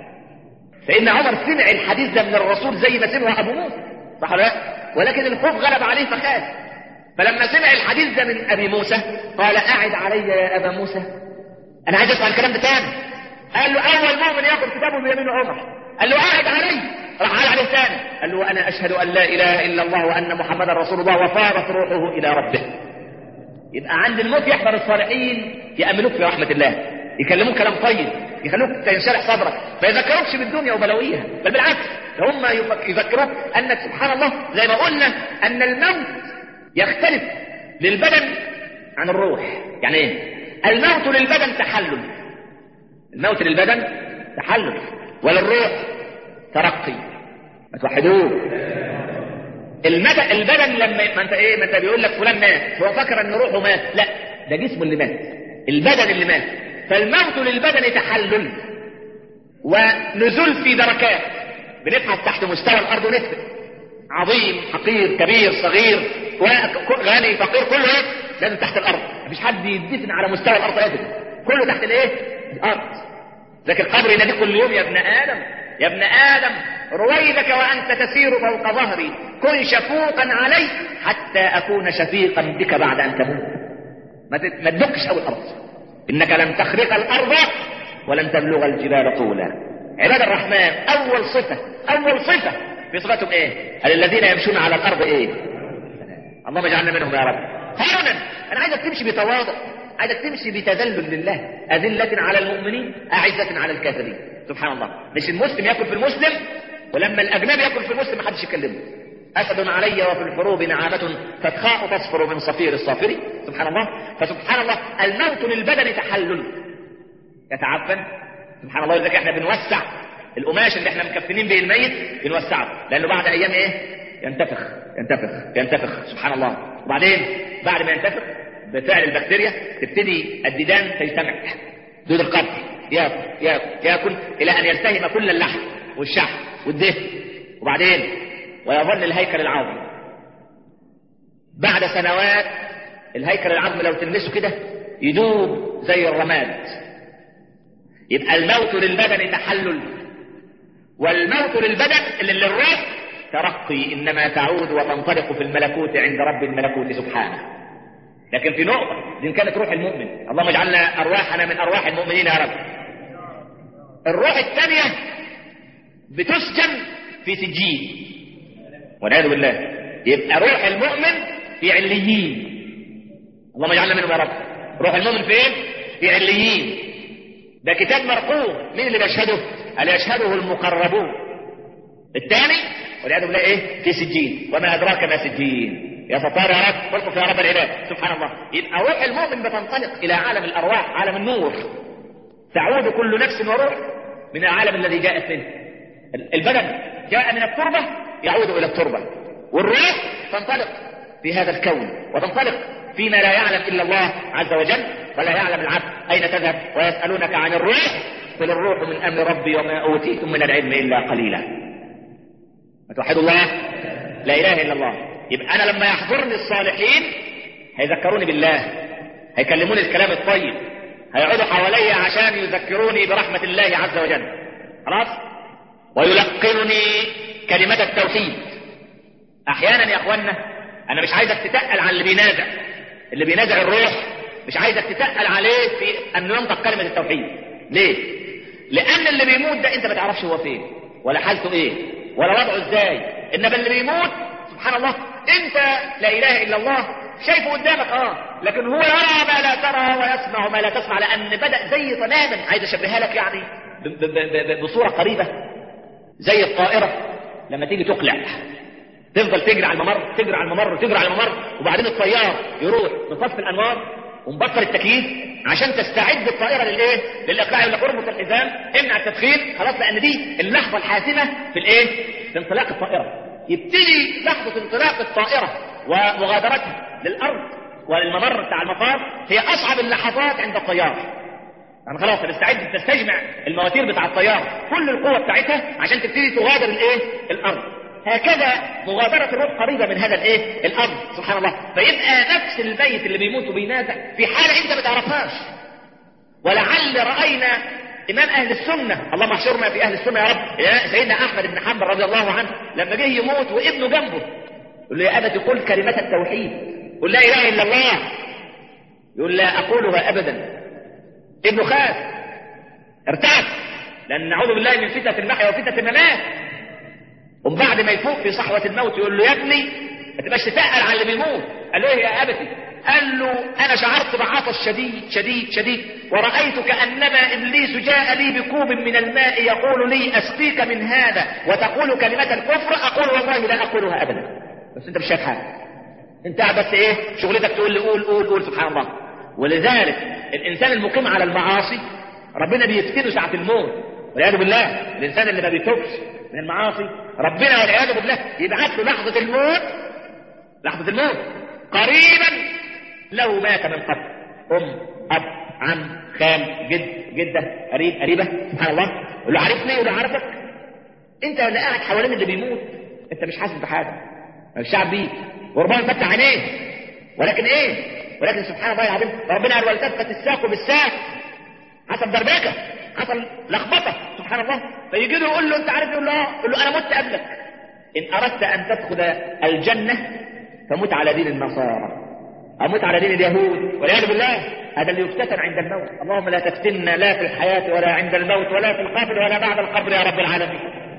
فإن عمر سمع الحديث ده من الرسول زي ما سمعه أبو موسى صح ولا ولكن الخوف غلب عليه فخاف فلما سمع الحديث ده من أبي موسى قال أعد علي يا أبا موسى أنا عايز أسمع الكلام ده تاني قال له أول مؤمن ياخذ كتابه بيمين عمر قال له أعد علي راح قال عليه ثاني قال له أنا أشهد أن لا إله إلا الله وأن محمدا رسول الله وفارت روحه إلى ربه يبقى عند الموت يحضر الصالحين يأملوك في رحمة الله يكلموك كلام طيب يخلوك تنشرح صدرك ما يذكروكش بالدنيا وبلويها بل بالعكس هم يذكروك انك سبحان الله زي ما قلنا ان الموت يختلف للبدن عن الروح يعني ايه الموت للبدن تحلل الموت للبدن تحلل وللروح ترقي ما توحدوه المدى البدن لما ما انت ايه ما انت بيقول لك فلان مات هو فكر ان روحه مات لا ده جسمه اللي مات البدن اللي مات فالموت للبدن تحلل ونزول في دركات بنبحث تحت مستوى الارض ونثبت عظيم حقير كبير صغير غني فقير كله ايه لازم تحت الارض مفيش حد يدفن على مستوى الارض ابدا كله تحت الايه الارض لكن القبر يناديك كل يوم يا ابن ادم يا ابن ادم رويدك وانت تسير فوق ظهري كن شفوقا علي حتى اكون شفيقا بك بعد ان تموت ما تدكش قوي الارض انك لن تخرق الارض ولن تبلغ الجبال طولا عباد الرحمن اول صفة اول صفة في صفاتهم ايه قال الذين يمشون على الارض ايه اللهم اجعلنا منهم يا رب هونا انا عايزك تمشي بتواضع عايزك تمشي بتذلل لله أذلة على المؤمنين أعزة على الكافرين سبحان الله مش المسلم ياكل في المسلم ولما الأجنبي ياكل في المسلم محدش يكلمه أسد علي وفي الحروب نعامة فتخاء تصفر من صفير الصافر سبحان الله فسبحان الله الموت للبدن تحلل يتعفن سبحان الله لذلك احنا بنوسع القماش اللي احنا مكفنين به الميت بنوسعه لانه بعد ايام ايه ينتفخ ينتفخ ينتفخ سبحان الله وبعدين بعد ما ينتفخ بفعل البكتيريا تبتدي الديدان تجتمع دود القبر ياكل ياكل ياكل الى ان يلتهم كل اللحم والشحم والدهن وبعدين ويظل الهيكل العظمي بعد سنوات الهيكل العظمي لو تلمسه كده يدوب زي الرماد يبقى الموت للبدن تحلل والموت للبدن اللي للروح ترقي انما تعود وتنطلق في الملكوت عند رب الملكوت سبحانه لكن في نقطة دي كانت روح المؤمن اللهم اجعلنا أرواحنا من أرواح المؤمنين يا رب الروح الثانية بتسجن في سجين والعياذ بالله يبقى روح المؤمن في عليين اللهم اجعلنا منهم يا رب روح المؤمن فين في عليين ده كتاب مرقوم مين اللي بيشهده قال يشهده المقربون الثاني والعياذ بالله ايه في سجين وما ادراك ما سجين يا ستار يا رب والقف يا رب العباد سبحان الله يبقى روح المؤمن بتنطلق الى عالم الارواح عالم النور تعود كل نفس وروح من العالم الذي جاءت منه البدن جاء من التربه يعود الى التربه والروح تنطلق في هذا الكون وتنطلق فيما لا يعلم الا الله عز وجل ولا يعلم العبد اين تذهب ويسالونك عن الروح قل الروح من امر ربي وما اوتيتم من العلم الا قليلا فتوحدوا الله لا اله الا الله يبقى انا لما يحضرني الصالحين هيذكروني بالله هيكلموني الكلام الطيب هيقعدوا حواليا عشان يذكروني برحمة الله عز وجل خلاص ويلقنني كلمة التوحيد احيانا يا اخوانا انا مش عايزك تتقل على اللي بينازع اللي بينازع الروح مش عايزك تتقل عليه في ان ينطق كلمة التوحيد ليه لان اللي بيموت ده انت ما تعرفش هو فين ولا حالته ايه ولا وضعه ازاي انما اللي بيموت سبحان الله انت لا اله الا الله شايفه قدامك اه لكن هو يرى ما لا ترى ويسمع ما لا تسمع لان بدا زي تماما عايز اشبهها لك يعني ب- ب- ب- بصوره قريبه زي الطائره لما تيجي تقلع تفضل تجري على الممر تجري على الممر تجري على الممر وبعدين الطيار يروح مصف الانوار ومبطل التكييف عشان تستعد الطائره للايه؟ للاقلاع يقول لك اربط الحزام امنع التدخين خلاص لان دي اللحظه الحاسمه في الايه؟ في انطلاق الطائره يبتدي لحظه انطلاق الطائره ومغادرتها للارض وللممر بتاع المطار هي اصعب اللحظات عند الطيار يعني خلاص تستعد تستجمع المواتير بتاع الطياره كل القوه بتاعتها عشان تبتدي تغادر الايه؟ الارض هكذا مغادرة الروح قريبة من هذا الايه الارض سبحان الله فيبقى نفس الميت اللي بيموت وبينازع في حالة انت ما تعرفهاش ولعل رأينا امام اهل السنة اللهم احشرنا في اهل السنة يا رب يا سيدنا احمد بن حنبل رضي الله عنه لما جه يموت وابنه جنبه يقول له يا ابت قل كلمة التوحيد قل لا اله الا الله يقول لا اقولها ابدا ابنه خاف ارتعب لان نعوذ بالله من فتنة المحيا وفتنة الممات وبعد ما يفوق في صحوة الموت يقول له يا ابني ما تبقاش تتقل على اللي بيموت قال له ايه يا ابتي قال له انا شعرت بعطش شديد شديد شديد ورأيت كأنما ابليس جاء لي بكوب من الماء يقول لي اسقيك من هذا وتقول كلمة الكفر اقول والله لا اقولها ابدا بس انت مش شايف حاجة انت قاعد بس ايه شغلتك تقول لي قول قول قول سبحان الله ولذلك الانسان المقيم على المعاصي ربنا بيفتنه ساعة الموت والعياذ بالله الانسان اللي ما بيتوبش من المعاصي ربنا والعياذ بالله يبعث له لحظة الموت لحظة الموت قريبا لو مات من قبل ام اب عم خال جد جده قريب قريبه سبحان الله يقول له عارفني يقول له عارفك انت اللي قاعد حوالين اللي بيموت انت مش حاسس بحاجه مش شعب بيك وربنا فتح عينيه ولكن ايه ولكن سبحان الله العظيم ربنا قال والتفت الساق بالساق حصل دربكه حصل لخبطه سبحان الله فيجي له يقول له انت عارف يقول له اه يقول له انا مت قبلك ان اردت ان تدخل الجنه فمت على دين النصارى او مت على دين اليهود والعياذ بالله هذا اللي يفتتن عند الموت اللهم لا تفتنا لا في الحياه ولا عند الموت ولا في القبر ولا بعد القبر يا رب العالمين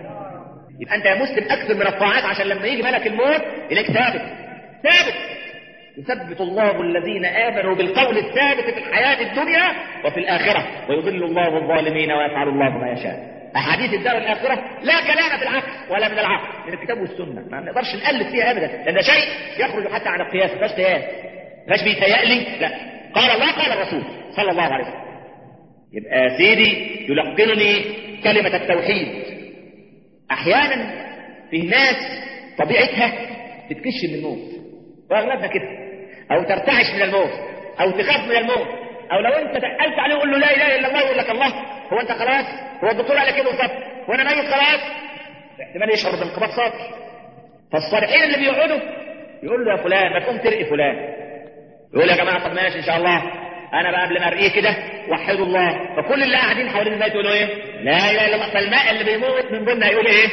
يبقى انت يا مسلم اكثر من الطاعات عشان لما يجي ملك الموت اليك ثابت ثابت يثبت الله الذين آمنوا بالقول الثابت في الحياة الدنيا وفي الآخرة ويضل الله الظالمين ويفعل الله ما يشاء أحاديث الدار الآخرة لا كلام في العكس ولا من العقل من الكتاب والسنة ما نقدرش نقلد فيها أبدا لأن ده شيء يخرج حتى عن القياس ما فيهاش قياس مش بيتهيألي لا قال الله قال الرسول صلى الله عليه وسلم يبقى سيدي يلقنني كلمة التوحيد أحيانا في ناس طبيعتها بتكش من الموت واغلبنا كده أو ترتعش من الموت أو تخاف من الموت أو لو أنت دقلت عليه وقول له لا إله إلا الله يقول لك الله هو أنت خلاص هو الدكتور على كده وصف وأنا ميت خلاص احتمال يشعر بانقباض صدر فالصالحين اللي بيقعدوا يقول له يا فلان ما تقوم ترقي فلان يقول يا جماعه طب ماشي ان شاء الله انا بقى قبل ما ارقيه كده وحدوا الله فكل اللي قاعدين حوالين الماء يقولوا ايه لا اله الا الله فالماء اللي بيموت من ضمنها يقول ايه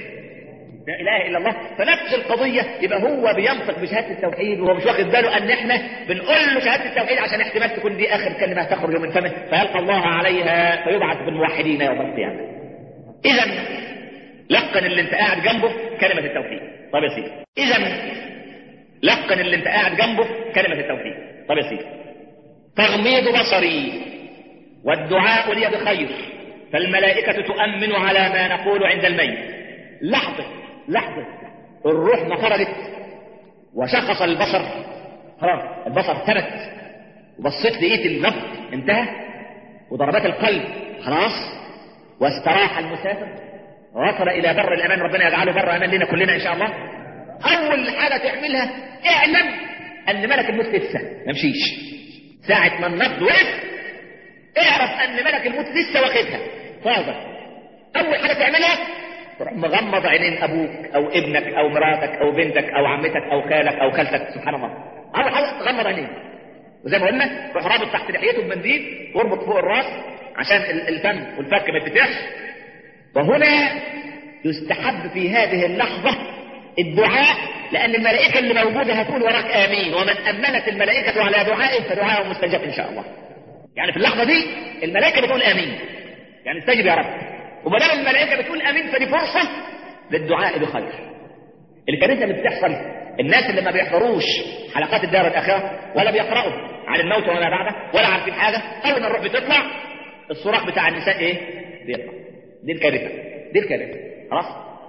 لا اله الا الله فنفس القضيه يبقى هو بينطق بشهاده التوحيد وهو مش واخد باله ان احنا بنقول له شهاده التوحيد عشان احتمال تكون دي اخر كلمه تخرج من فمه فيلقى الله عليها فيبعث بالموحدين يوم القيامه اذا لقن اللي انت قاعد جنبه كلمه التوحيد طب يا سيدي اذا لقن اللي انت قاعد جنبه كلمه التوحيد طب يا سيدي تغميض بصري والدعاء لي بخير فالملائكة تؤمن على ما نقول عند الميت لحظة لحظة الروح ما خرجت وشخص البصر خلاص البصر ثبت وبصيت لقيت النبض انتهى وضربات القلب خلاص واستراح المسافر وصل الى بر الامان ربنا يجعله بر امان لنا كلنا ان شاء الله اول حاجه تعملها اعلم ان ملك الموت لسه ما مشيش ساعه ما النبض وقف اعرف ان ملك الموت لسه واخدها فاضل اول حاجه تعملها تروح مغمض عينين ابوك او ابنك او مراتك او بنتك او عمتك او خالك او خالتك سبحان الله اول حاجه تغمض عينيك وزي ما قلنا روح رابط تحت لحيته بمنديل واربط فوق الراس عشان الفم والفك ما يتفتحش وهنا يستحب في هذه اللحظة الدعاء لأن الملائكة اللي موجودة هتقول وراك آمين ومن أمنت الملائكة على دعائه فدعاءه مستجاب إن شاء الله يعني في اللحظة دي الملائكة بتقول آمين يعني استجب يا رب وما دام الملائكة بتقول آمين فدي فرصة للدعاء بخير الكارثة اللي بتحصل الناس اللي ما بيحضروش حلقات الدار الآخرة ولا بيقرأوا عن الموت وما بعده ولا عارفين حاجة أول ما الروح بتطلع الصراخ بتاع النساء إيه؟ بيطلع دي الكارثة دي الكارثة خلاص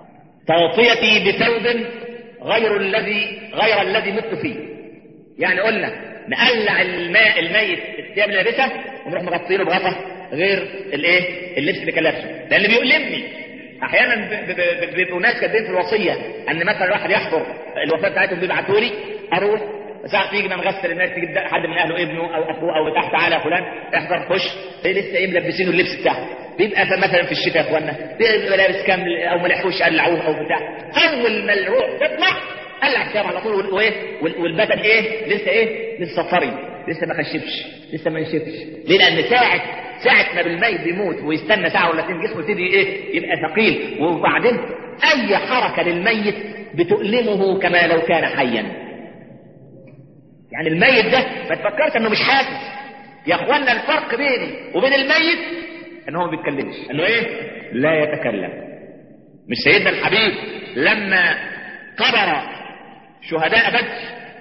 تغطيتي بثوب غير الذي غير الذي مت فيه يعني قلنا نقلع الماء الميت الثياب اللي لابسها ونروح مغطينه بغطا غير الايه اللبس اللي كان لابسه ده اللي بيؤلمني احيانا بيبقوا ناس كاتبين في الوصيه ان مثلا واحد يحضر الوفاه بتاعتهم بيبعتوا لي اروح ساعة تيجي من غسل الناس تجيب حد من اهله ابنه او اخوه او تحت تعالى فلان احضر خش إيه لسه ايه ملبسينه اللبس بتاعه بيبقى مثلا في الشتاء يا اخوانا بيبقى لابس كامل او ما لحقوش قلعوه او بتاع اول ما الروح تطلع قلع الثياب على طول وايه والبدن ايه لسه ايه لسه طري لسه ما خشبش لسه ما نشفش ليه لان ساعه ساعه ما بالميت بيموت ويستنى ساعه ولا اتنين جسمه يبتدي ايه يبقى ثقيل وبعدين اي حركه للميت بتؤلمه كما لو كان حيا يعني الميت ده ما تفكرش انه مش حاسس يا اخوانا الفرق بيني وبين الميت ان هو ما بيتكلمش انه ايه لا يتكلم مش سيدنا الحبيب لما قبر شهداء بدر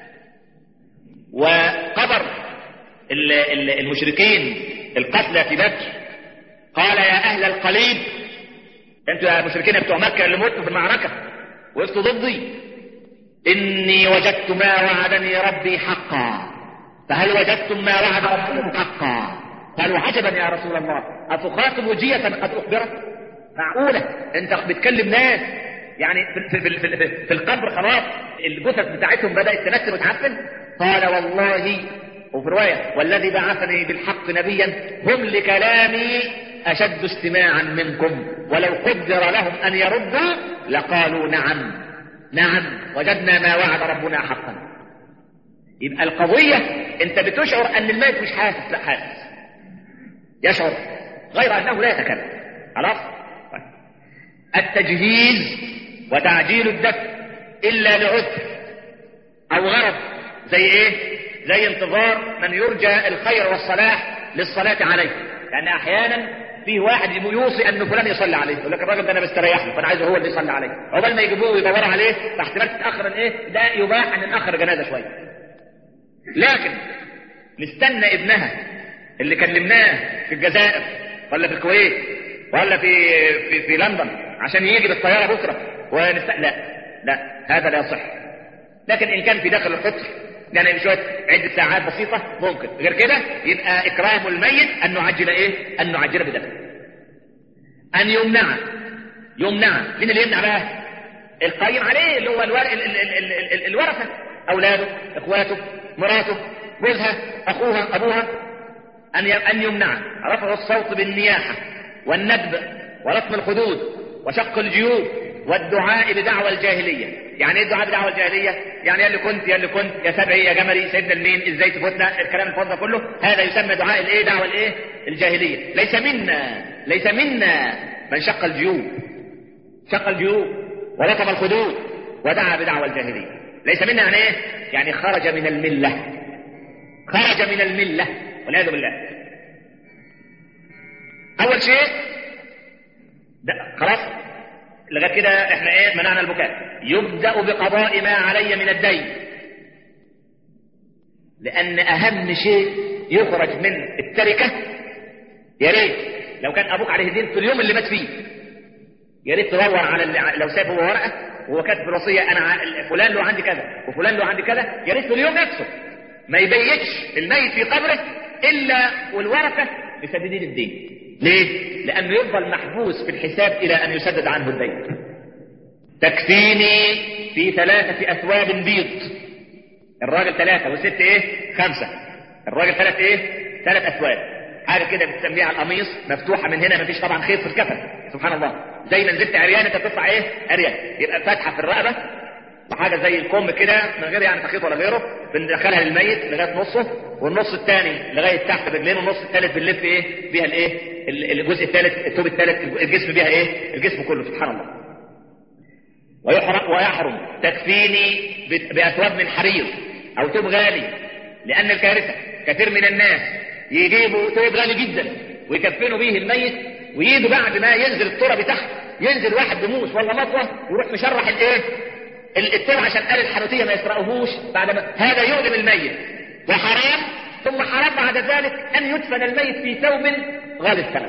وقبر المشركين القتلى في بدر قال يا اهل القليب انتوا يا مشركين بتوع مكه اللي متوا في المعركه وقفتوا ضدي إني وجدت ما وعدني ربي حقا فهل وجدتم ما وعد ربكم حقا قالوا عجبا يا رسول الله أتخاطب جية قد أخبرت معقولة أنت بتكلم ناس يعني في, في, في, في, في القبر خلاص الجثث بتاعتهم بدأت تنسل وتعفن قال والله وفي رواية والذي بعثني بالحق نبيا هم لكلامي أشد استماعا منكم ولو قدر لهم أن يردوا لقالوا نعم نعم وجدنا ما وعد ربنا حقا يبقى القضية انت بتشعر ان الميت مش حاسس لا حاسس يشعر غير انه لا يتكلم خلاص طيب. التجهيز وتعجيل الدفن الا لعذر او غرض زي ايه زي انتظار من يرجى الخير والصلاح للصلاة عليه لان احيانا فيه واحد يوصي ان فلان يصلي عليه يقول لك الراجل ده انا مستريح له فانا عايزه هو اللي يصلي عليه عقبال ما يجيبوه ويدوروا عليه فاحتمال تتاخر الايه ده يباح ان ناخر جنازه شويه لكن نستنى ابنها اللي كلمناه في الجزائر ولا في الكويت ولا في في, في لندن عشان يجي بالطياره بكره ونست... لا لا هذا لا يصح لكن ان كان في داخل القطر يعني شويه عده ساعات بسيطه ممكن غير كده يبقى اكرام الميت ان نعجل ايه ان نعجل بدفنه ان يمنع يمنع مين اللي يمنع بقى القيم عليه اللي هو الور... ال... ال... ال... ال... ال... الورثه اولاده اخواته مراته جوزها اخوها ابوها ان ي... ان يمنع رفع الصوت بالنياحه والندب ورسم الخدود وشق الجيوب والدعاء بدعوى الجاهليه يعني ايه الدعاء بدعوى الجاهليه يعني يا اللي كنت يا اللي كنت يا سبعي يا جمري سيدنا المين ازاي تفوتنا الكلام الفاضل كله هذا يسمى دعاء الايه دعوى الايه الجاهليه ليس منا ليس منا من شق الجيوب شق الجيوب ولطم الخدود ودعا بدعوى الجاهليه ليس منا يعني ايه يعني خرج من المله خرج من المله والعياذ بالله اول شيء ده خلاص لغايه كده احنا ايه منعنا البكاء يبدا بقضاء ما علي من الدين لان اهم شيء يخرج من التركه يا ريت لو كان ابوك عليه دين في اليوم اللي مات فيه يا ريت تدور على اللي لو ساب هو ورقه وهو كاتب في الوصيه انا ع- فلان له عندي كذا وفلان له عندي كذا يا ريت في اليوم نفسه ما يبيتش الميت في قبره الا والورثه مسددين الدين ليه؟ لانه يفضل محبوس في الحساب الى ان يسدد عنه الدين تكفيني في ثلاثة أثواب بيض الراجل ثلاثة والست إيه؟ خمسة الراجل ثلاث إيه؟ ثلاث أثواب حاجة كده بتسميها القميص مفتوحة من هنا مفيش طبعا خيط في الكفن سبحان الله زي ما نزلت عريان أنت بتطلع إيه؟ عريان يبقى فاتحة في الرقبة وحاجة زي الكم كده من غير يعني تخيط ولا غيره بندخلها للميت لغاية نصه والنص الثاني لغاية تحت رجلين والنص الثالث بنلف إيه؟ بيها الإيه؟ ال- الجزء الثالث الثوب الثالث الجسم بيها إيه؟ الجسم كله سبحان الله ويحرم ويحرم تكفيني ب- بأثواب من حرير أو ثوب غالي لأن الكارثة كثير من الناس يجيبوا ثوب غالي جدا ويكفنوا به الميت ويجوا بعد ما ينزل التراب تحت ينزل واحد بموس ولا مطوة ويروح مشرح الايه ال- الثوب عشان قال الحنوتية ما يسرقوهوش بعد ما هذا يؤلم الميت وحرام ثم حرام بعد ذلك أن يدفن الميت في ثوب غالي الثمن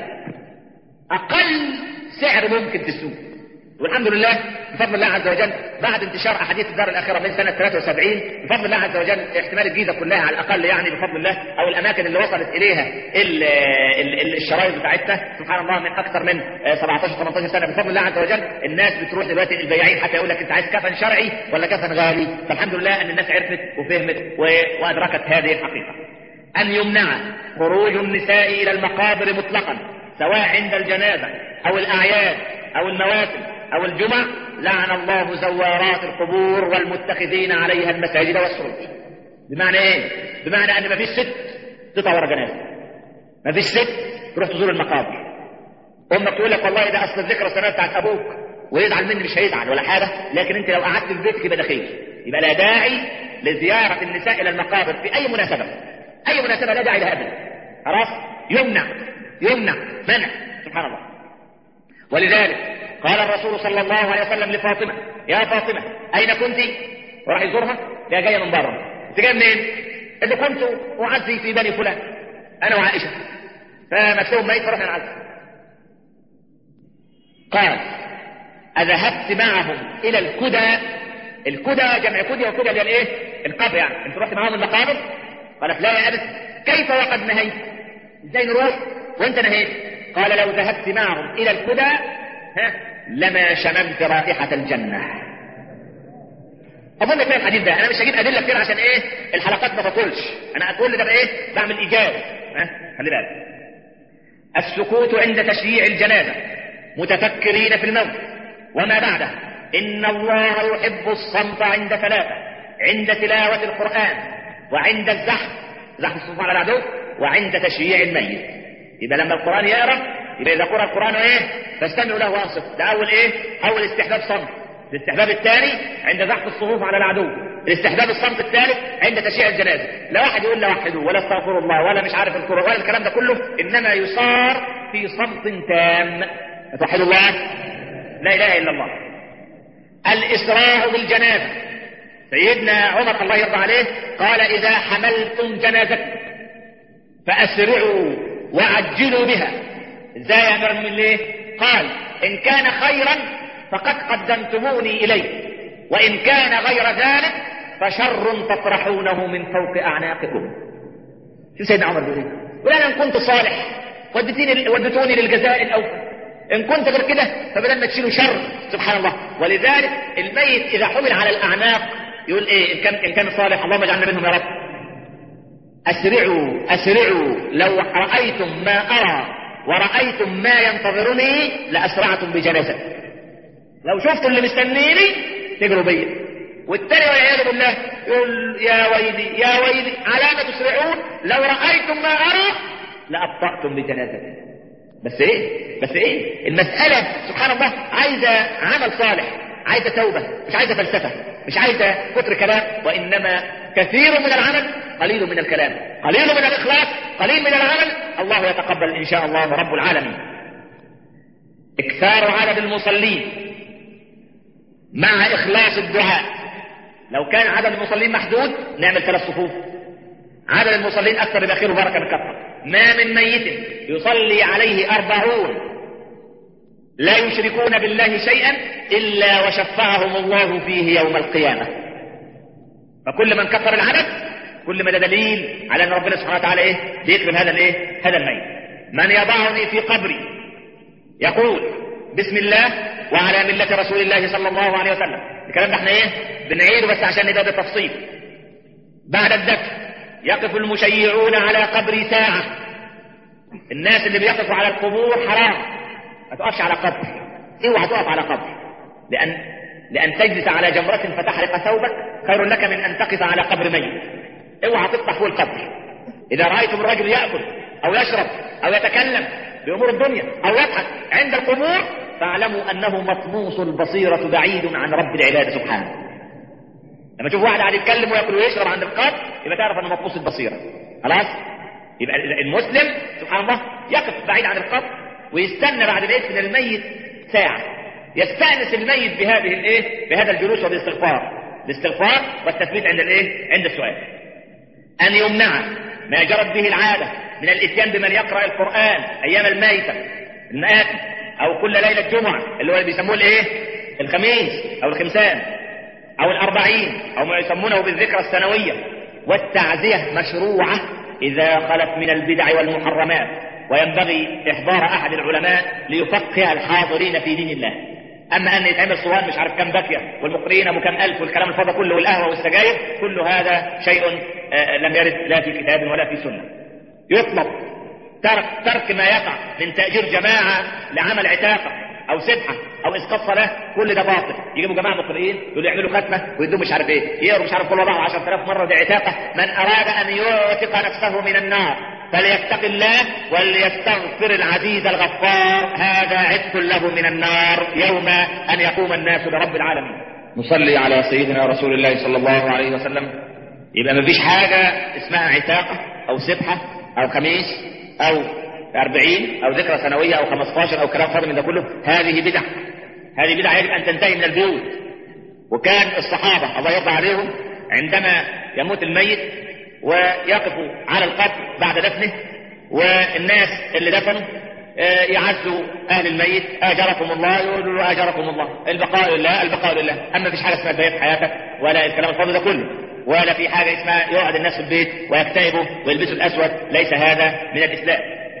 أقل سعر ممكن تسوق والحمد لله بفضل الله عز وجل بعد انتشار احاديث الدار الاخره من سنه 73 بفضل الله عز وجل احتمال الجيزه كلها على الاقل يعني بفضل الله او الاماكن اللي وصلت اليها ال ال ال الشرايط بتاعتها سبحان الله من اكثر من آه، 17 18 سنه بفضل الله عز وجل الناس بتروح دلوقتي البياعين حتى يقول لك انت عايز كفن شرعي ولا كفن غالي فالحمد لله ان الناس عرفت وفهمت و- وادركت هذه الحقيقه أن يمنع خروج النساء إلى المقابر مطلقا سواء عند الجنازة أو الأعياد أو المواسم أو الجمع لعن الله زوارات القبور والمتخذين عليها المساجد والسروج بمعنى إيه؟ بمعنى أن ما فيش ست تطلع ورا جنازة ما فيش ست تروح تزور المقابر امك تقول لك والله ده اصل الذكرى السنه بتاعت ابوك ويزعل مني مش هيزعل ولا حاجه لكن انت لو قعدت في بيتك يبقى ده خير يبقى لا داعي لزياره النساء الى المقابر في اي مناسبه اي مناسبه لا داعي لها ابدا خلاص يمنع يمنع منع سبحان الله ولذلك قال الرسول صلى الله عليه وسلم لفاطمه يا فاطمه اين كنت وراح يزورها يا جايه من بره انت جايه منين اللي كنت اعزي في بني فلان انا وعائشه فمكتوب ميت فرحنا نعزي قال أذهبت معهم إلى الكدى الكدى جمع كدى وكدى اللي هي الايه؟ القبر يعني انت رحت معاهم المقابر؟ قالت لا يا أبت كيف وقد نهيت؟ ازاي نروح وانت نهيت؟ قال لو ذهبت معهم إلى الكدى ها لما شممت رائحة الجنة اظن كفايه الحديث ده انا مش هجيب ادله كتير عشان ايه الحلقات ما تطولش انا كل ده بقى ايه بعمل ايجاز ها خلي بالك السكوت عند تشييع الجنازة متفكرين في الموت وما بعده إن الله يحب الصمت عند ثلاثة عند تلاوة القرآن وعند الزحف زحف الصوت على العدو وعند تشييع الميت يبقى لما القرآن يقرأ يبقى إذا قرأ القرآن إيه فاستمعوا له وانصت ده أول إيه أول استحباب صمت الاستحباب الثاني عند زحف الصفوف على العدو الاستحباب الصمت الثالث عند تشييع الجنازه لا واحد يقول لا وحدوا ولا استغفر الله ولا مش عارف القرآن ولا الكلام ده كله انما يصار في صمت تام توحدوا الله لا اله الا الله الاسراع بالجنازه سيدنا عمر الله يرضى عليه قال اذا حملتم جنازتكم فاسرعوا وعجلوا بها ازاي يا امير المؤمنين ليه قال ان كان خيرا فقد قدمتموني اليه وان كان غير ذلك فشر تطرحونه من فوق اعناقكم شو سيدنا عمر بيقول ايه؟ يقول انا ان كنت صالح ودتيني ودتوني للجزاء الاوفى ان كنت غير كده فبدل ما تشيلوا شر سبحان الله ولذلك الميت اذا حمل على الاعناق يقول ايه ان كان ان كان صالح اللهم اجعلنا منهم يا رب اسرعوا اسرعوا لو رايتم ما ارى ورأيتم ما ينتظرني لأسرعتم بجنازتي لو شفتوا اللي مستنيني تجروا بيا والتاني والعياذ بالله يقول يا ويلي يا ويلي على ما تسرعون لو رأيتم ما أرى لأبطأتم بجنازتي بس ايه بس ايه المسألة سبحان الله عايزة عمل صالح عايزة توبة مش عايزة فلسفة مش عايزة كتر كلام وإنما كثير من العمل قليل من الكلام قليل من الإخلاص قليل من العمل الله يتقبل إن شاء الله رب العالمين إكثار عدد المصلين مع إخلاص الدعاء لو كان عدد المصلين محدود نعمل ثلاث صفوف عدد المصلين أكثر يبقى خير وبركة من كثرة ما من ميت يصلي عليه أربعون لا يشركون بالله شيئا إلا وشفعهم الله فيه يوم القيامة فكل من كثر العدد كل ما ده دليل على ان ربنا سبحانه وتعالى ايه بيكرم هذا الايه هذا الميت من يضعني في قبري يقول بسم الله وعلى ملة رسول الله صلى الله عليه وسلم الكلام ده احنا ايه بنعيده بس عشان نبقى بالتفصيل بعد الدفن يقف المشيعون على قبري ساعة الناس اللي بيقفوا على القبور حرام ما تقفش على قبر اوعى تقف على قبر لان لان تجلس على جمرة فتحرق ثوبك خير لك من ان تقف على قبر ميت اوعى تفتح فوق القبر اذا رايتم الرجل ياكل او يشرب او يتكلم بامور الدنيا او يضحك عند القبور فاعلموا انه مطموس البصيره بعيد عن رب العباد سبحانه لما تشوف واحد قاعد يتكلم وياكل ويشرب عند القبر يبقى تعرف انه مطموس البصيره خلاص يبقى المسلم سبحان الله يقف بعيد عن القبر ويستنى بعد ما يدفن الميت ساعه يستانس الميت بهذه الايه بهذا الجلوس والاستغفار الاستغفار والتثبيت عند الايه عند السؤال أن يمنع ما جرت به العادة من الإتيان بمن يقرأ القرآن أيام الميتة المآتم أو كل ليلة جمعة اللي هو اللي بيسموه الإيه؟ الخميس أو الخمسان أو الأربعين أو ما يسمونه بالذكرى السنوية والتعزية مشروعة إذا خلت من البدع والمحرمات وينبغي إحضار أحد العلماء ليفقه الحاضرين في دين الله اما ان يتعمل صوان مش عارف كم باكيه والمقرئين ابو كم الف والكلام الفاضي كله والقهوه والسجاير كل هذا شيء لم يرد لا في كتاب ولا في سنه يطلب ترك ترك ما يقع من تاجير جماعه لعمل عتاقه او سبحه او اسقاط صلاه كل ده باطل يجيبوا جماعه مقرئين يقولوا يعملوا ختمه ويدوا مش عارف ايه يقروا مش عارف كل وضعه 10000 مره دي عتاقه من اراد ان يعتق نفسه من النار فليتق الله وليستغفر العزيز الغفار هذا عتق له من النار يوم ان يقوم الناس لرب العالمين نصلي على سيدنا رسول الله صلى الله عليه وسلم يبقى ما فيش حاجة اسمها عتاقة او سبحة او خميس او أربعين او ذكرى سنوية او خمستاشر او كلام فاضي من ده كله هذه بدع هذه بدع يجب ان تنتهي من البيوت وكان الصحابة الله يرضى عليهم عندما يموت الميت ويقفوا على القبر بعد دفنه والناس اللي دفنوا يعزوا اهل الميت اجركم الله يقولوا له اجركم الله البقاء لله البقاء لله اما فيش حاجه اسمها بيت حياتك ولا الكلام الفاضي ده كله ولا في حاجه اسمها يقعد الناس في البيت ويكتئبوا ويلبسوا الاسود ليس هذا من الاسلام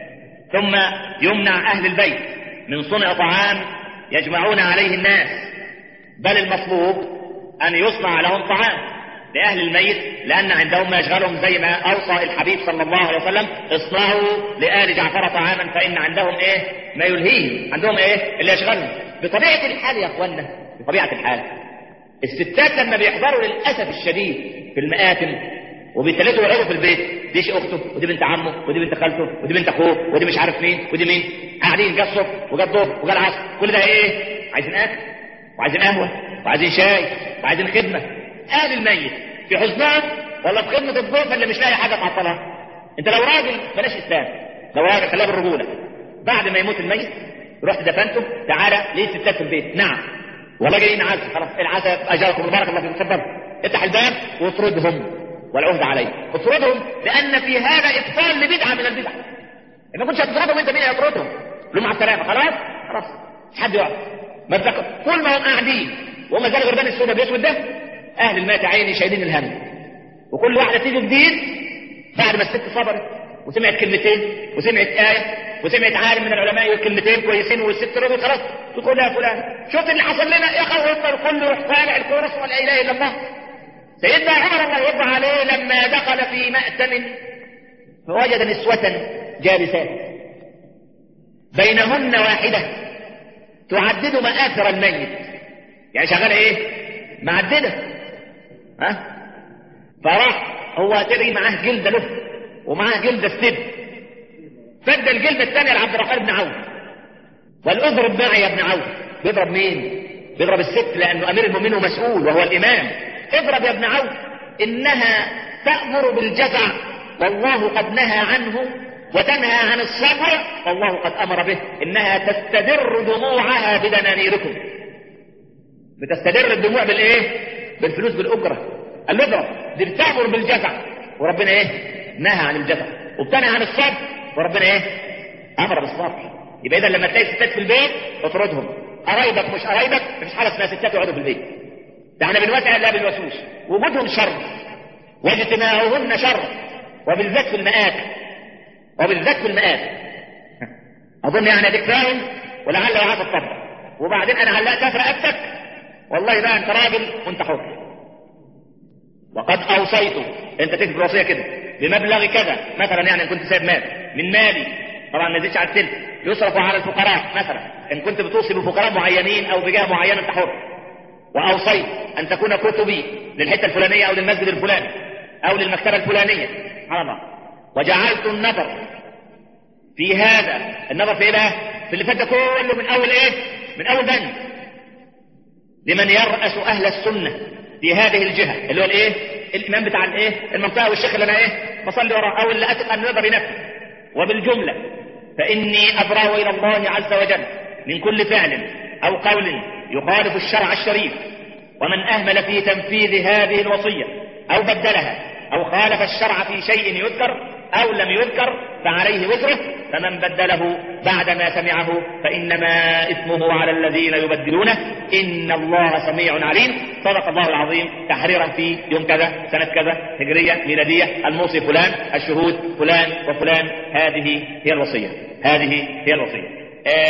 ثم يمنع اهل البيت من صنع طعام يجمعون عليه الناس بل المطلوب ان يصنع لهم طعام لأهل الميت لأن عندهم ما يشغلهم زي ما أوصى الحبيب صلى الله عليه وسلم اصنعوا لآل جعفر طعاما فإن عندهم إيه ما يلهيهم عندهم إيه اللي يشغلهم بطبيعة الحال يا أخوانا بطبيعة الحال الستات لما بيحضروا للأسف الشديد في المآتم وبيتلاتوا يقعدوا في البيت دي شي اخته ودي بنت عمه ودي بنت خالته ودي بنت اخوه ودي مش عارف مين ودي مين قاعدين جه الصبح وجه الظهر وجه العصر كل ده ايه عايزين اكل وعايزين قهوه وعايزين شاي وعايزين خدمه اهل الميت في حزنهم ولا في خدمه الضيف اللي مش لاقي حاجه تعطلها انت لو راجل بلاش اسلام لو راجل خليها بالرجوله بعد ما يموت الميت رحت دفنته تعالى ليه ستات في البيت نعم والله جايين عزا خلاص العزا اجركم بارك الله فيكم اتفضل افتح الباب واطردهم والعهد عليه اطردهم لان في هذا ابطال لبدعه من البدع ما كنتش هتطردهم انت مين يطردهم لهم مع السلامه خلاص خلاص مش حد يقعد ما تذكر طول ما هم قاعدين وهم زي الغربان السوداء بيسود ده اهل المات عيني شايلين الهم وكل واحده تيجي جديد بعد ما الست صبرت وسمعت كلمتين وسمعت آية وسمعت عالم من العلماء يقول كلمتين كويسين والست رضت خلاص تقول لها فلان شوف اللي حصل لنا يا اخي يفضل كله يروح طالع الكورس ولا اله الا الله سيدنا عمر الله يرضى عليه لما دخل في مأتم فوجد نسوة جالسات بينهن واحدة تعدد مآثر الميت يعني شغالة ايه معددة ها فراح هو تري معاه جلدة له ومعاه جلدة السد فد الجلدة الثانية لعبد الرحمن بن عوف والاضرب معي يا ابن عوف بيضرب مين بيضرب الست لانه امير المؤمنين ومسؤول وهو الامام اضرب يا ابن عوف انها تأمر بالجزع والله قد نهى عنه وتنهى عن الصبر والله قد امر به انها تستدر دموعها بدنانيركم بتستدر الدموع بالايه بالفلوس بالاجره قال له اضرب دي بتامر بالجزع وربنا ايه نهى عن الجزع وبتنهى عن الصبر وربنا ايه امر بالصبر يبقى اذا لما تلاقي ستات في البيت اطردهم قرايبك مش قرايبك مفيش حاجه اسمها ستات يقعدوا في البيت ده احنا بنوسع لا بالوسوس وجودهم شر واجتماعهن شر وبالذات في المآت وبالذات في المآت اظن يعني اديك فاهم ولعل وعاد الطبع وبعدين انا علقتها في رقبتك والله بقى انت راجل وانت حر وقد اوصيت انت تكتب الوصيه كده بمبلغ كذا مثلا يعني ان كنت سايب مال من مالي طبعا ما يزيدش على الثلث يصرف على الفقراء مثلا ان كنت بتوصي بفقراء معينين او بجهه معينه انت حر واوصيت ان تكون كتبي للحته الفلانيه او للمسجد الفلاني او للمكتبه الفلانيه سبحان الله وجعلت النظر في هذا النظر في ايه بقى؟ في اللي فات ده كله من اول ايه؟ من اول بند لمن يرأس اهل السنه في هذه الجهه اللي هو الايه؟ الامام بتاع الايه؟ المنطقه والشيخ اللي انا ايه؟ بصلي وراه او اللي اتقن نقدر ينفذ وبالجمله فاني ابرأ الى الله عز وجل من كل فعل او قول يخالف الشرع الشريف ومن اهمل في تنفيذ هذه الوصيه او بدلها او خالف الشرع في شيء يذكر او لم يذكر فعليه وزره فمن بدله بعدما سمعه فانما اثمه على الذين يبدلونه ان الله سميع عليم صدق الله العظيم تحريرا في يوم كذا سنه كذا هجريه ميلاديه الموصي فلان الشهود فلان وفلان هذه هي الوصيه هذه هي الوصيه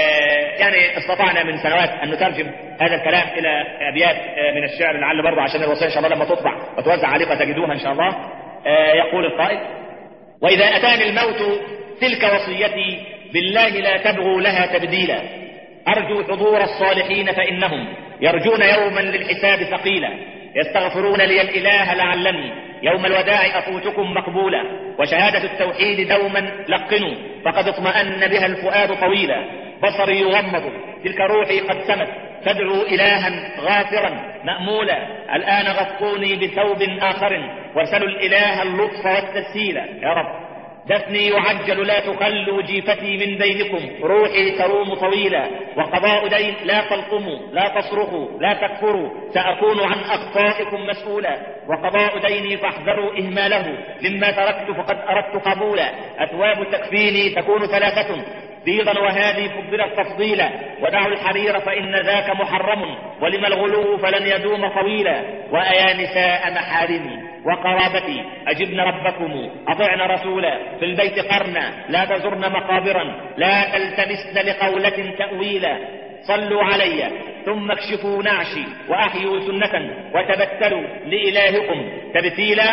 آه يعني استطعنا من سنوات ان نترجم هذا الكلام الى ابيات آه من الشعر لعل برضه عشان الوصيه ان شاء الله لما تطبع وتوزع عليكم تجدوها ان شاء الله آه يقول القائد واذا اتاني الموت تلك وصيتي بالله لا تبغوا لها تبديلا ارجو حضور الصالحين فانهم يرجون يوما للحساب ثقيلا يستغفرون لي الاله لعلني يوم الوداع افوتكم مقبولا وشهاده التوحيد دوما لقنوا فقد اطمان بها الفؤاد طويلا بصري يغمض تلك روحي قد سمت تدعو إلها غافرا مأمولا الآن غطوني بثوب آخر وارسلوا الإله اللطف والتسهيل يا رب دفني يعجل لا تخلوا جيفتي من بينكم روحي تروم طويلا وقضاء دين لا تلطموا لا تصرخوا لا تكفروا سأكون عن أخطائكم مسؤولا وقضاء ديني فاحذروا إهماله مما تركت فقد أردت قبولا أثواب تكفيني تكون ثلاثة بيضا وهذه فضلت تفضيلا ودعوا الحرير فإن ذاك محرم ولم الغلو فلن يدوم طويلا وأيا نساء محارمي وقرابتي أجبن ربكم أطعن رسولا في البيت قرنا لا تزرن مقابرا لا تلتمسن لقولة تأويلا صلوا علي ثم اكشفوا نعشي وأحيوا سنة وتبتلوا لإلهكم تبتيلا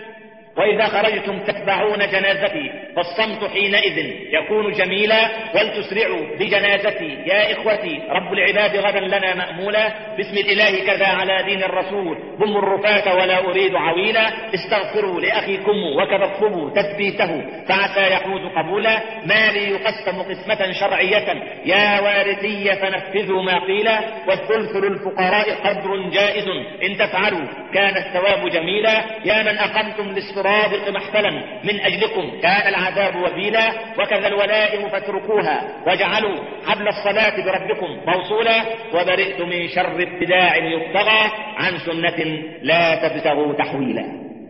وإذا خرجتم تتبعون جنازتي فالصمت حينئذ يكون جميلا ولتسرعوا بجنازتي يا إخوتي رب العباد غدا لنا مأمولا باسم الإله كذا على دين الرسول هم الرفاة ولا أريد عويلا استغفروا لأخيكم وكذا اطلبوا تثبيته فعسى يحوز قبولا ما لي يقسم قسمة شرعية يا وارثي فنفذوا ما قيل والثلث للفقراء قدر جائز إن تفعلوا كان الثواب جميلا يا من أقمتم للصراط الصادق محفلا من أجلكم كان العذاب وبيلا وكذا الولائم فاتركوها واجعلوا حبل الصلاة بربكم موصولا وبرئت من شر ابتداع يبتغى عن سنة لا تبتغوا تحويلا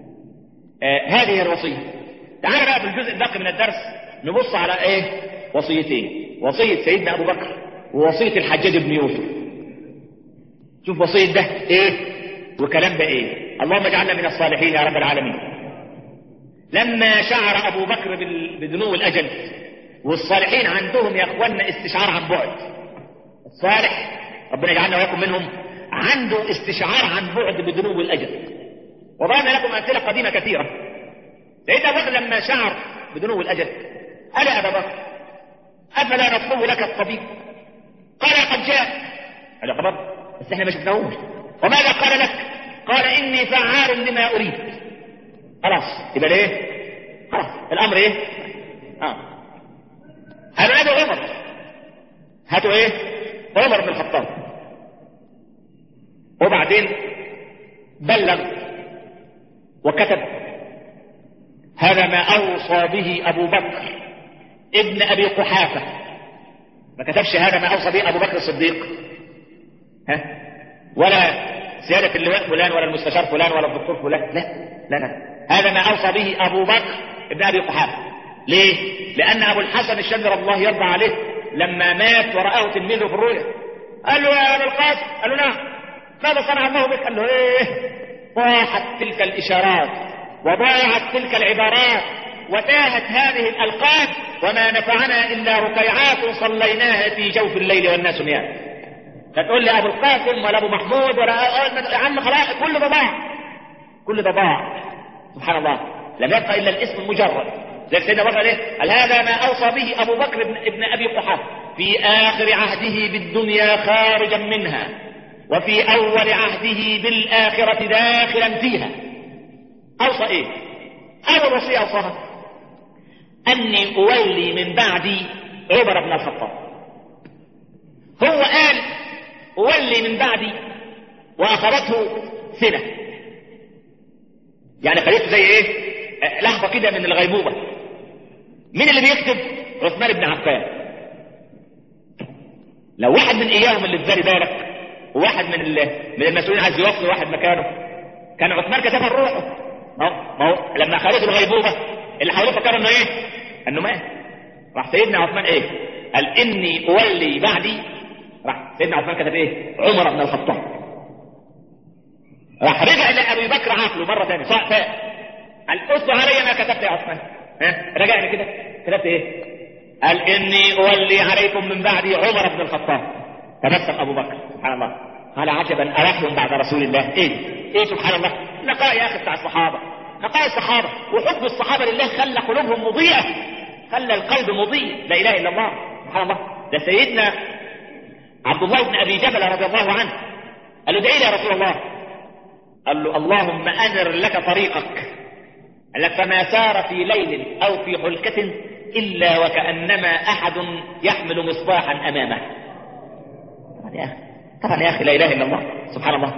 آه هذه الوصية تعال بقى في الجزء الباقي من الدرس نبص على ايه وصيتين وصية سيدنا أبو بكر ووصية الحجاج بن يوسف شوف وصية ده ايه وكلام ده ايه اللهم اجعلنا من الصالحين يا رب العالمين لما شعر ابو بكر بال- بدنو الاجل والصالحين عندهم يا اخوانا استشعار عن بعد الصالح ربنا يجعلنا وياكم منهم عنده استشعار عن بعد بدنو الاجل وضعنا لكم امثله قديمه كثيره سيدنا ابو بكر لما شعر بدنو الاجل قال يا ابا بكر افلا نطلب لك الطبيب قال قد جاء قال خبر بس احنا ما شفناهوش وماذا قال لك قال اني فعال لما اريد خلاص يبقى ليه خلاص الامر ايه اه قالوا نادوا عمر هاتوا ايه عمر بن الخطاب وبعدين بلغ وكتب هذا ما اوصى به ابو بكر ابن ابي قحافه ما كتبش هذا ما اوصى به ابو بكر الصديق ها ولا سيادة اللواء فلان ولا المستشار فلان ولا الدكتور فلان لا لا لا هذا ما اوصى به ابو بكر ابن ابي قحافه ليه؟ لان ابو الحسن الشاذلي رضي الله يرضى عليه لما مات ورآه تلميذه في الرؤيا قال له يا ابا القاسم قال له نعم ماذا صنع الله بك؟ قال له ايه؟ ضاعت تلك الاشارات وضاعت تلك العبارات وتاهت هذه الالقاب وما نفعنا الا ركيعات صليناها في جوف الليل والناس نيام فتقول لي ابو القاسم ولا ابو محمود ولا يا عم خلاص كل ده ضاع كل ده ضاع سبحان الله لم يبقى الا الاسم المجرد زي سيدنا بكر عليه قال هذا ما اوصى به ابو بكر ابن, ابن ابي قحافه في اخر عهده بالدنيا خارجا منها وفي اول عهده بالاخره داخلا فيها اوصى ايه اول وصيه اوصاها اني اولي من بعدي عمر بن الخطاب هو قال اولي من بعدي واخذته سنه يعني خليته زي ايه آه، لحظه كده من الغيبوبه مين اللي بيكتب عثمان بن عفان لو واحد من اياهم اللي في بالي بالك وواحد من ال- من المسؤولين عايز يوصل واحد مكانه كان عثمان كتبها لروحه ما هو ما هو لما خليته الغيبوبه اللي حواليه فكروا انه ايه؟ انه مات راح سيدنا عثمان ايه؟ قال اني اولي بعدي راح سيدنا عثمان كتب ايه؟ عمر بن الخطاب راح رجع لابي بكر عقله مره ثانيه صح فاق قال اصل علي ما كتبت يا عثمان ها رجعني كده كتبت ايه قال اني اولي عليكم من بعدي عمر بن الخطاب تبسم ابو بكر سبحان الله قال عجبا اوحي بعد رسول الله ايه ايه سبحان الله لقاء يا اخي بتاع الصحابه لقاء الصحابه وحب الصحابه لله خلى قلوبهم مضيئه خلى القلب مضيء لا اله الا الله سبحان الله ده سيدنا عبد الله بن ابي جبل رضي الله عنه قال له ادعي لي يا رسول الله قال له اللهم انر لك طريقك قال لك فما سار في ليل او في حلكة الا وكأنما احد يحمل مصباحا امامه طبعا يا اخي طبعا يا اخي لا اله الا الله سبحان الله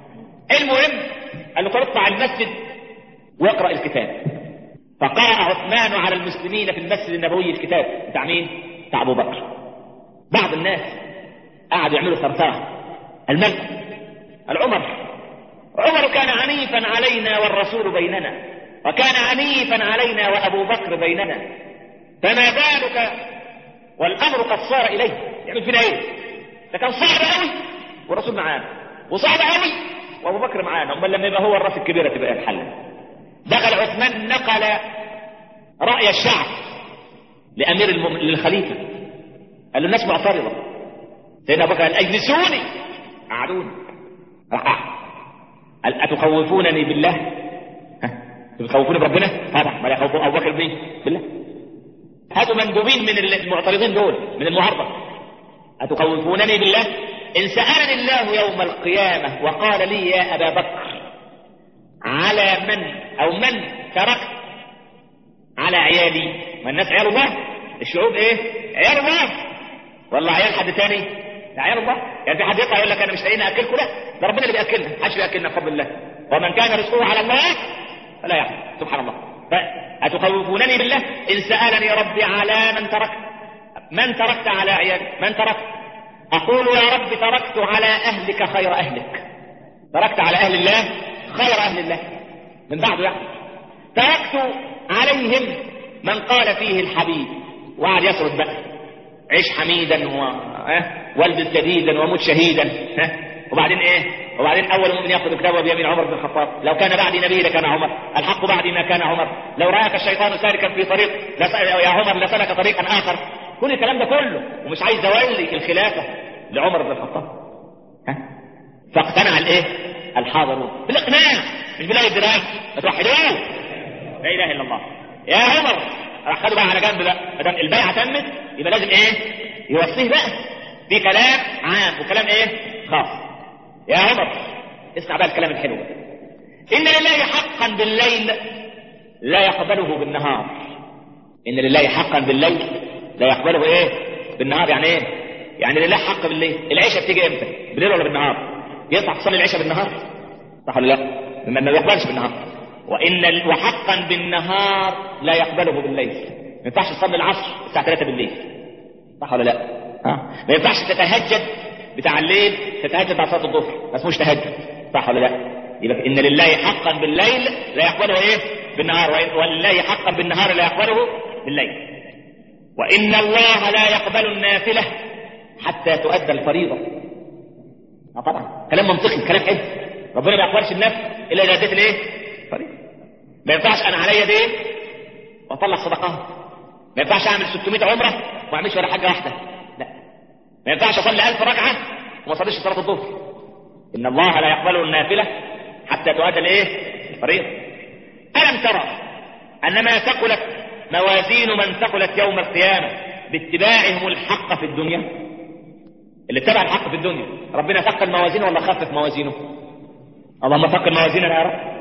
المهم قال له طب اطلع المسجد واقرا الكتاب فقرأ عثمان على المسلمين في المسجد النبوي الكتاب بتاع مين؟ بتاع ابو بكر بعض الناس قعدوا يعملوا ثرثره الملك العمر عمر كان عنيفا علينا والرسول بيننا وكان عنيفا علينا وابو بكر بيننا فما بالك والامر قد صار اليه يعمل فينا ايه ده كان صعب قوي والرسول معانا وصعب قوي وابو بكر معانا امال لما يبقى هو الراس الكبيره تبقى الحل دخل عثمان نقل راي الشعب لامير المم... للخليفه قال له الناس معترضه سيدنا ابو بكر قال اجلسوني قعدوني راح قعد قال اتخوفونني بالله ها تخوفوني بربنا طبعا ما يخوف ابو بكر بيه بالله هاتوا مندوبين من المعترضين دول من المعارضه اتخوفونني بالله ان سالني الله يوم القيامه وقال لي يا ابا بكر على من او من تركت على عيالي ما الناس عيال الله الشعوب ايه عيال الله ولا عيال حد تاني ده عيال الله يعني في حد يطلع يقول لك انا مش لاقيين اكلكم لا ده ربنا اللي بياكلنا محدش بياكلنا بفضل الله ومن كان رزقه على الله فلا يحزن سبحان الله أتخوفونني بالله إن سألني ربي على من تركت من تركت على عيالي من تركت أقول يا رب تركت على أهلك خير أهلك تركت على أهل الله خير أهل الله من بعده يعني تركت عليهم من قال فيه الحبيب وقعد يسرد بقى عيش حميدا و... ها؟ والبس جديدا ومت شهيدا ها؟ وبعدين ايه وبعدين اول مؤمن ياخذ كتابه بيمين عمر بن الخطاب لو كان بعدي نبي لكان عمر الحق بعدي ما كان عمر لو راك الشيطان سالكا في طريق لس... يا عمر لسلك طريقا اخر كل الكلام ده كله ومش عايز اولي الخلافه لعمر بن الخطاب ها فاقتنع الايه الحاضرون بالاقناع مش بلاقي الدراج توحدوه لا اله الا الله يا عمر راح خدوا بقى على جنب بقى ما دام البيعه تمت يبقى لازم ايه يوصيه بقى في كلام عام وكلام ايه خاص يا عمر اسمع بقى الكلام الحلو ده ان لله حقا بالليل لا يقبله بالنهار ان لله حقا بالليل لا يقبله ايه بالنهار يعني ايه يعني لله حق بالليل العشاء بتيجي امتى بالليل ولا بالنهار ينفع تصلي العشاء بالنهار صح ولا لا لما ما يقبلش بالنهار وان وحقا بالنهار لا يقبله بالليل ما ينفعش تصلي العصر الساعه 3 بالليل صح ولا لا ها ما ينفعش تتهجد بتاع الليل تتهجد بعد صلاه الظهر ما اسموش تهجد صح ولا لا يبقى ان لله حقا بالليل لا يقبله ايه بالنهار ولله حقا بالنهار لا يقبله بالليل وان الله لا يقبل النافله حتى تؤدى الفريضه اه طبعا كلام منطقي كلام حلو ربنا ما يقبلش النفل الا اذا اديت الايه فريضه ما ينفعش انا عليا دين واطلع صدقات ما ينفعش اعمل 600 عمره وما اعملش ولا حاجه واحده لا ما ينفعش اصلي 1000 ركعه وما اصليش صلاه الظهر ان الله لا يقبل النافله حتى تؤدى الايه الفريضه الم ترى ان ما ثقلت موازين من ثقلت يوم القيامه باتباعهم الحق في الدنيا اللي اتبع الحق في الدنيا ربنا ثقل موازينه ولا خفف موازينه اللهم ثقل موازيننا يا رب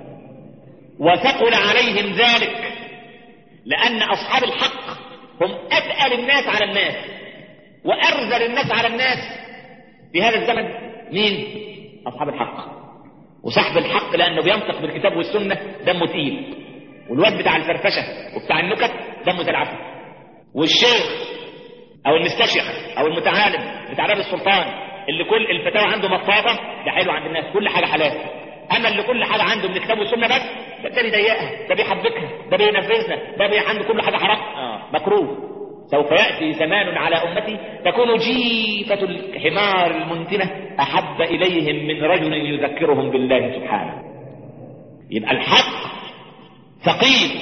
وثقل عليهم ذلك لأن أصحاب الحق هم أثقل الناس على الناس وأرذل الناس على الناس في هذا الزمن مين؟ أصحاب الحق وصاحب الحق لأنه بينطق بالكتاب والسنة دمه تقيل والواد بتاع الفرفشة وبتاع النكت دمه زي العسل والشيخ أو المستشيخ أو المتعالم بتاع باب السلطان اللي كل الفتاوى عنده مطاطة ده حلو عند الناس كل حاجة حلال اما اللي كل حاجه عنده من الكتاب والسنه بس ده, ده بيضيقها ده بيحبكها ده بينفذها ده بي عنده كل حاجه حرام آه. مكروه سوف ياتي زمان على امتي تكون جيفه الحمار المنتنه احب اليهم من رجل يذكرهم بالله سبحانه يبقى الحق ثقيل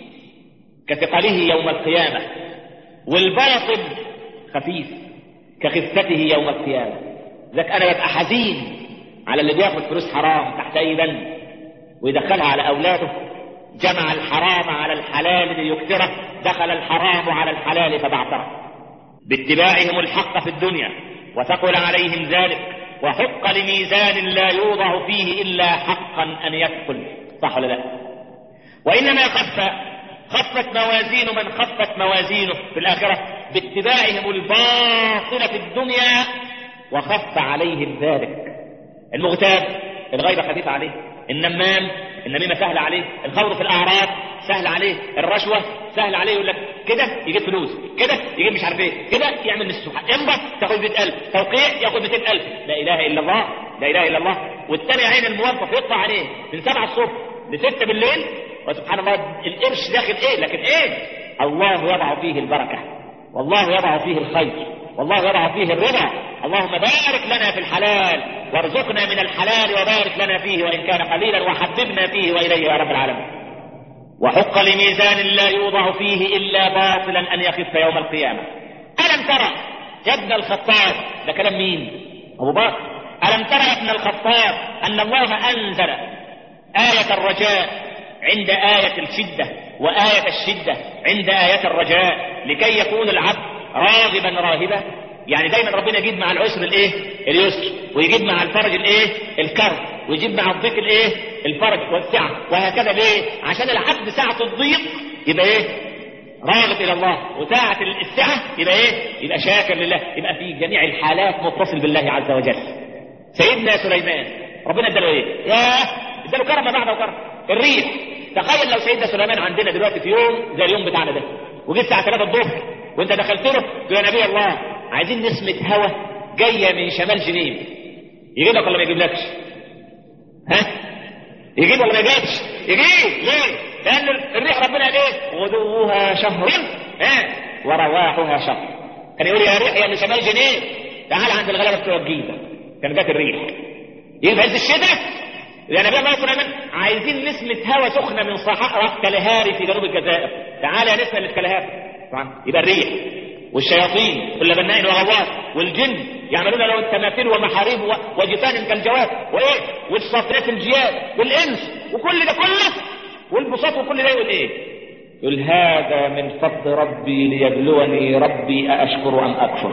كثقله يوم القيامه والباطل خفيف كخفته يوم القيامه ذاك انا ببقى حزين على اللي بياخد فلوس حرام تحت اي بند ويدخلها على اولاده جمع الحرام على الحلال ليكثره دخل الحرام على الحلال فبعثره باتباعهم الحق في الدنيا وثقل عليهم ذلك وحق لميزان لا يوضع فيه الا حقا ان يثقل صح ولا لا وانما خف خفت موازين من خفت موازينه في الاخره باتباعهم الباطل في الدنيا وخف عليهم ذلك المغتاب الغيبة خفيفة عليه النمام النميمة سهلة عليه الخوض في الأعراض سهل عليه الرشوة سهل عليه يقول لك كده يجيب فلوس كده يجيب مش عارف ايه كده يعمل نص امضى تاخد 100000 توقيع ياخد 200000 لا اله الا الله لا اله الا الله والتاني عين الموظف يطلع عليه من 7 الصبح ل 6 بالليل وسبحان الله القرش داخل ايه لكن ايه الله يضع فيه البركة والله يضع فيه الخير والله يضع فيه الرضا اللهم بارك لنا في الحلال وارزقنا من الحلال وبارك لنا فيه وإن كان قليلا وحببنا فيه وإليه يا رب العالمين وحق لميزان لا يوضع فيه إلا باطلا أن يخف يوم القيامة ألم ترى يا ابن الخطاب ده كلام مين أبو بكر ألم ترى يا ابن الخطاب أن الله أنزل آية الرجاء عند آية الشدة وآية الشدة عند آية الرجاء لكي يكون العبد راغبا راهبا يعني دايما ربنا يجيب مع العسر الايه اليسر ويجيب مع الفرج الايه الكرب ويجيب مع الضيق الايه الفرج والسعه وهكذا ليه عشان العبد ساعه الضيق يبقى ايه راغب الى الله وساعه السعه يبقى ايه يبقى شاكر لله يبقى في جميع الحالات متصل بالله عز وجل سيدنا سليمان ربنا اداله ايه ياه اداله كرم بعده كرم الريح تخيل لو سيدنا سليمان عندنا دلوقتي في يوم زي اليوم بتاعنا ده وجه الساعه 3 الظهر وانت دخلت له يا نبي الله عايزين نسمة هوا جاية من شمال جنيف يجيبك ولا ما يجيبلكش ها يجيب ولا ما يجيبش يجيب ليه لان الريح ربنا قال ايه غدوها شهر ها ورواحها شهر كان يقول يا ريح يا اللي شمال جنيف تعال عند الغلبة بتوع الجيزة كان جات الريح يجي في عز الشتاء يعني بقى ما كنا من عايزين نسمة هواء سخنة من صحراء كالهاري في جنوب الجزائر تعالى يا نسمة للكالهاري طبعا يبقى الريح والشياطين كل بناء وغواص والجن يعملون له التماثيل ومحاريب و- وجفان كالجواب وايه والصافنات الجياد والانس وكل ده كله والبساط وكل ده يقول ايه يقول هذا من فضل ربي ليبلوني ربي أأشكر أم أكفر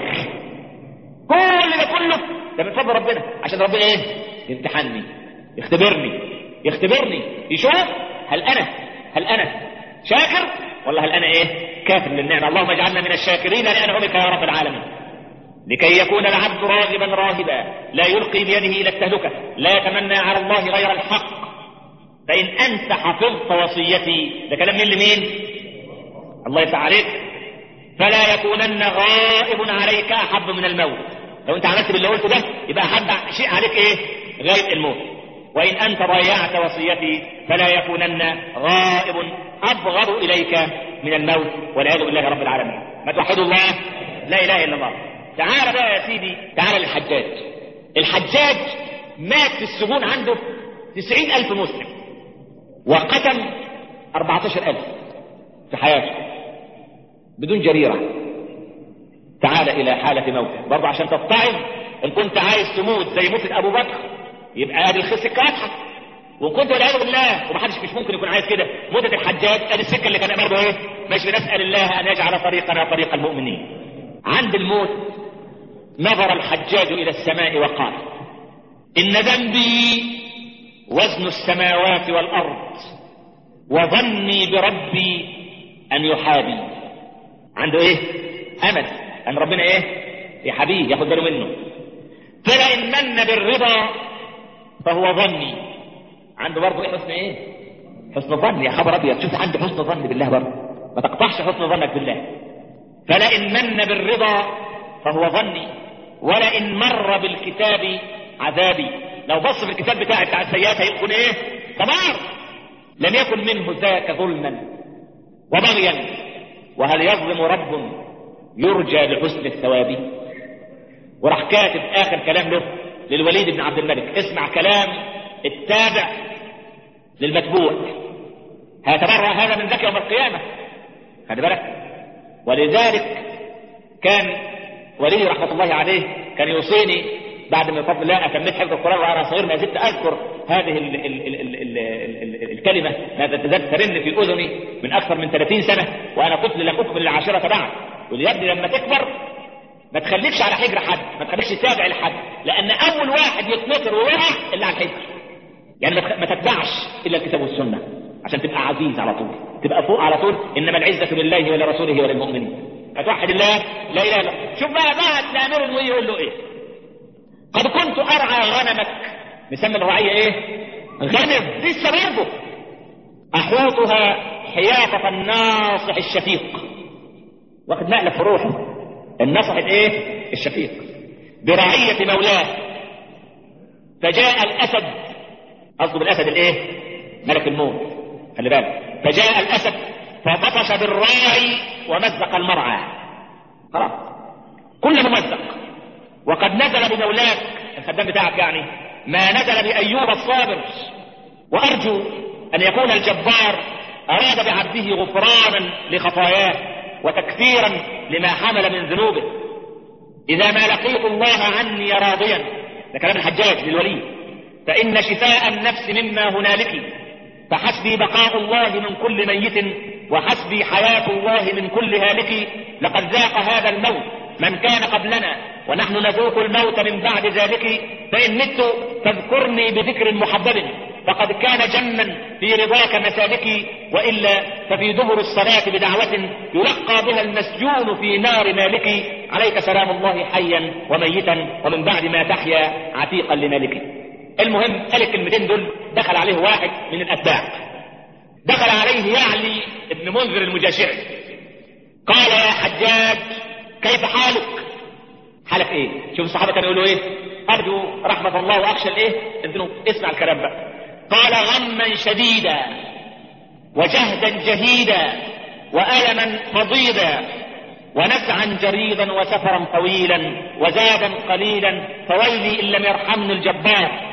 كل ده كله ده من فضل ربنا عشان ربنا ايه يمتحني يختبرني يختبرني يشوف هل انا هل انا شاكر ولا هل انا ايه كافر للنعمه اللهم اجعلنا من الشاكرين لانعمك يا رب العالمين لكي يكون العبد راغبا راهبا لا يلقي بيده الى التهلكه لا يتمنى على الله غير الحق فان انت حفظت وصيتي ده كلام مين لمين الله يفتح عليك فلا يكونن غائب عليك احب من الموت لو انت عملت باللي قلته ده يبقى احب شيء عليك ايه غايه الموت وان انت ضيعت وصيتي فلا يكونن غائب ابغض اليك من الموت والعياذ بالله رب العالمين ما توحدوا الله لا اله الا الله تعال بقى يا سيدي تعال للحجاج الحجاج مات في السجون عنده تسعين ألف مسلم وقتل أربعتاشر ألف في حياته بدون جريرة تعال إلى حالة موته برضه عشان تتعظ إن كنت عايز تموت زي موتة أبو بكر يبقى ادي السكة واضحة وإن كنت والعياذ بالله ومحدش مش ممكن يكون عايز كده موتة الحجاج ادي السكة اللي كان برضه إيه ماشي نسأل الله أن يجعل طريقنا طريق المؤمنين عند الموت نظر الحجاج إلى السماء وقال إن ذنبي وزن السماوات والأرض وظني بربي أن يحابي عنده إيه أمل أن ربنا إيه يحابيه ياخد باله منه فلئن من بالرضا فهو ظني عنده برضه إيه حسن إيه حسن ظن يا خبر أبيض شوف عنده حسن ظن بالله برضه ما تقطعش حسن ظنك بالله فلئن من بالرضا فهو ظني ولئن مر بالكتاب عذابي لو بص في الكتاب بتاعي بتاع السيئات هيكون ايه تمام لم يكن منه ذاك ظلما وبغيا وهل يظلم رب يرجى لحسن الثواب وراح كاتب اخر كلام له للوليد بن عبد الملك اسمع كلام التابع للمتبوع هيتبرأ هذا من ذاك يوم القيامة خلي بالك ولذلك كان ولي رحمة الله عليه كان يوصيني بعد من فضل الله أتميت حفظ القرآن وأنا صغير ما زلت أذكر هذه ال ال ال ال ال ال ال الكلمة ما تزال ترن في أذني من أكثر من 30 سنة وأنا طفل لم أكمل العاشرة بعد يقول يا ابني لما تكبر ما تخليكش على حجر حد ما تخليكش تابع لحد لأن أول واحد يتنطر ويقع اللي على الحجر يعني ما تتبعش إلا الكتاب والسنة عشان تبقى عزيز على طول تبقى فوق على طول إنما العزة لله ولرسوله وللمؤمنين فتوحد الله لا إله إلا شوف بقى بعد لأمير المؤمنين يقول له إيه قد كنت أرعى غنمك نسمي الرعية إيه غنم لسه برضه أحوطها حياطة الناصح الشفيق واخد نقلة في روحه الناصح إيه الشفيق برعية مولاه فجاء الأسد قصده بالأسد الإيه ملك الموت خلي بالك فجاء الأسد فبطش بالراعي ومزق المرعى خلاص كل ممزق وقد نزل بمولاك الخدام بتاعك يعني ما نزل بأيوب الصابر وأرجو أن يكون الجبار أراد بعبده غفرانا لخطاياه وتكفيرا لما حمل من ذنوبه إذا ما لقيت الله عني راضيا ده كلام الحجاج للولي فإن شفاء النفس مما هنالك فحسبي بقاء الله من كل ميت وحسبي حياة الله من كل هالك لقد ذاق هذا الموت من كان قبلنا ونحن نذوق الموت من بعد ذلك فإن مت فاذكرني بذكر محبب فقد كان جما في رضاك مسالكي وإلا ففي دبر الصلاة بدعوة يلقى بها المسجون في نار مالك عليك سلام الله حيا وميتا ومن بعد ما تحيا عتيقا لمالك المهم قال الكلمتين دول دخل عليه واحد من الأتباع دخل عليه يعلي ابن منذر المجاشعي قال يا حجاج كيف حالك حالك ايه شوف الصحابة كانوا يقولوا ايه ارجو رحمة الله واخشى الايه الذنوب اسمع الكلام بقى قال غما شديدا وجهدا جهيدا وألما فضيدا ونزعا جريدا وسفرا طويلا وزادا قليلا فويلي إن لم يرحمني الجبار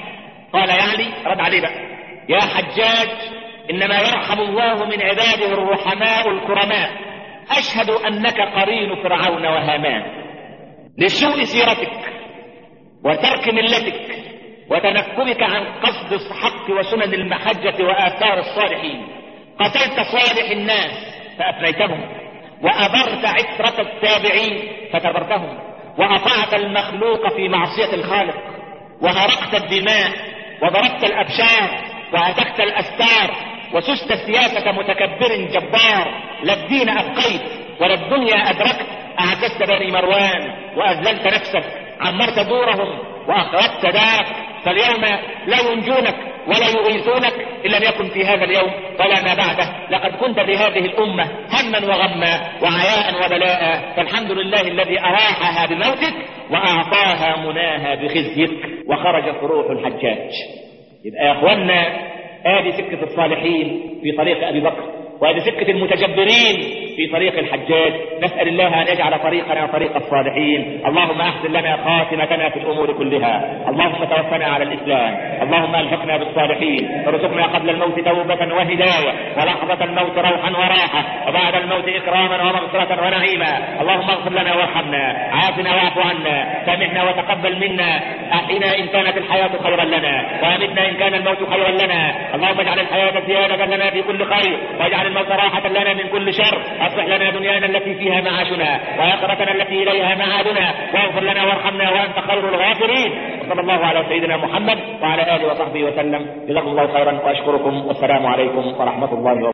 قال يعني رد عليه بقى يا حجاج إنما يرحم الله من عباده الرحماء الكرماء أشهد أنك قرين فرعون وهامان لسوء سيرتك وترك ملتك وتنكبك عن قصد الحق وسنن المحجة وآثار الصالحين قتلت صالح الناس فأفنيتهم وأبرت عترة التابعين فتبرتهم وأطعت المخلوق في معصية الخالق وهرقت الدماء وضربت الأبشار وهتكت الأستار وسست سياسة متكبر جبار لا الدين أبقيت ولا الدنيا أدركت أعجزت بني مروان وأذللت نفسك عمرت دورهم وأخرجت دارك فاليوم لا ينجونك ولا يغيثونك إن لم يكن في هذا اليوم ولا ما بعده لقد كنت لهذه الأمة هما وغما وعياء وبلاء فالحمد لله الذي أراحها بموتك وأعطاها مناها بخزيك وخرج فروح الحجاج يبقى يا أخوانا آدي سكة الصالحين في طريق أبي بكر وهذه سكة المتجبرين في طريق الحجاج نسأل الله أن يجعل طريقنا طريق الصالحين اللهم أحسن لنا خاتمتنا في الأمور كلها اللهم توفنا على الإسلام اللهم ألحقنا بالصالحين وارزقنا قبل الموت توبة وهداية ولحظة الموت روحا وراحة وبعد الموت إكراما ومغفرة ونعيما اللهم اغفر لنا وارحمنا عافنا واعف عنا سامحنا وتقبل منا أحينا إن كانت الحياة خيرا لنا وأمتنا إن كان الموت خيرا لنا اللهم اجعل الحياة زيادة لنا في كل خير واجعل الموت راحة لنا من كل شر أصلح لنا دنيانا التي فيها معاشنا وآخرتنا التي إليها معادنا واغفر لنا وارحمنا وأنت خير الغافرين وصلى الله على سيدنا محمد وعلى آله وصحبه وسلم جزاكم الله خيرا وأشكركم والسلام عليكم ورحمة الله وبركاته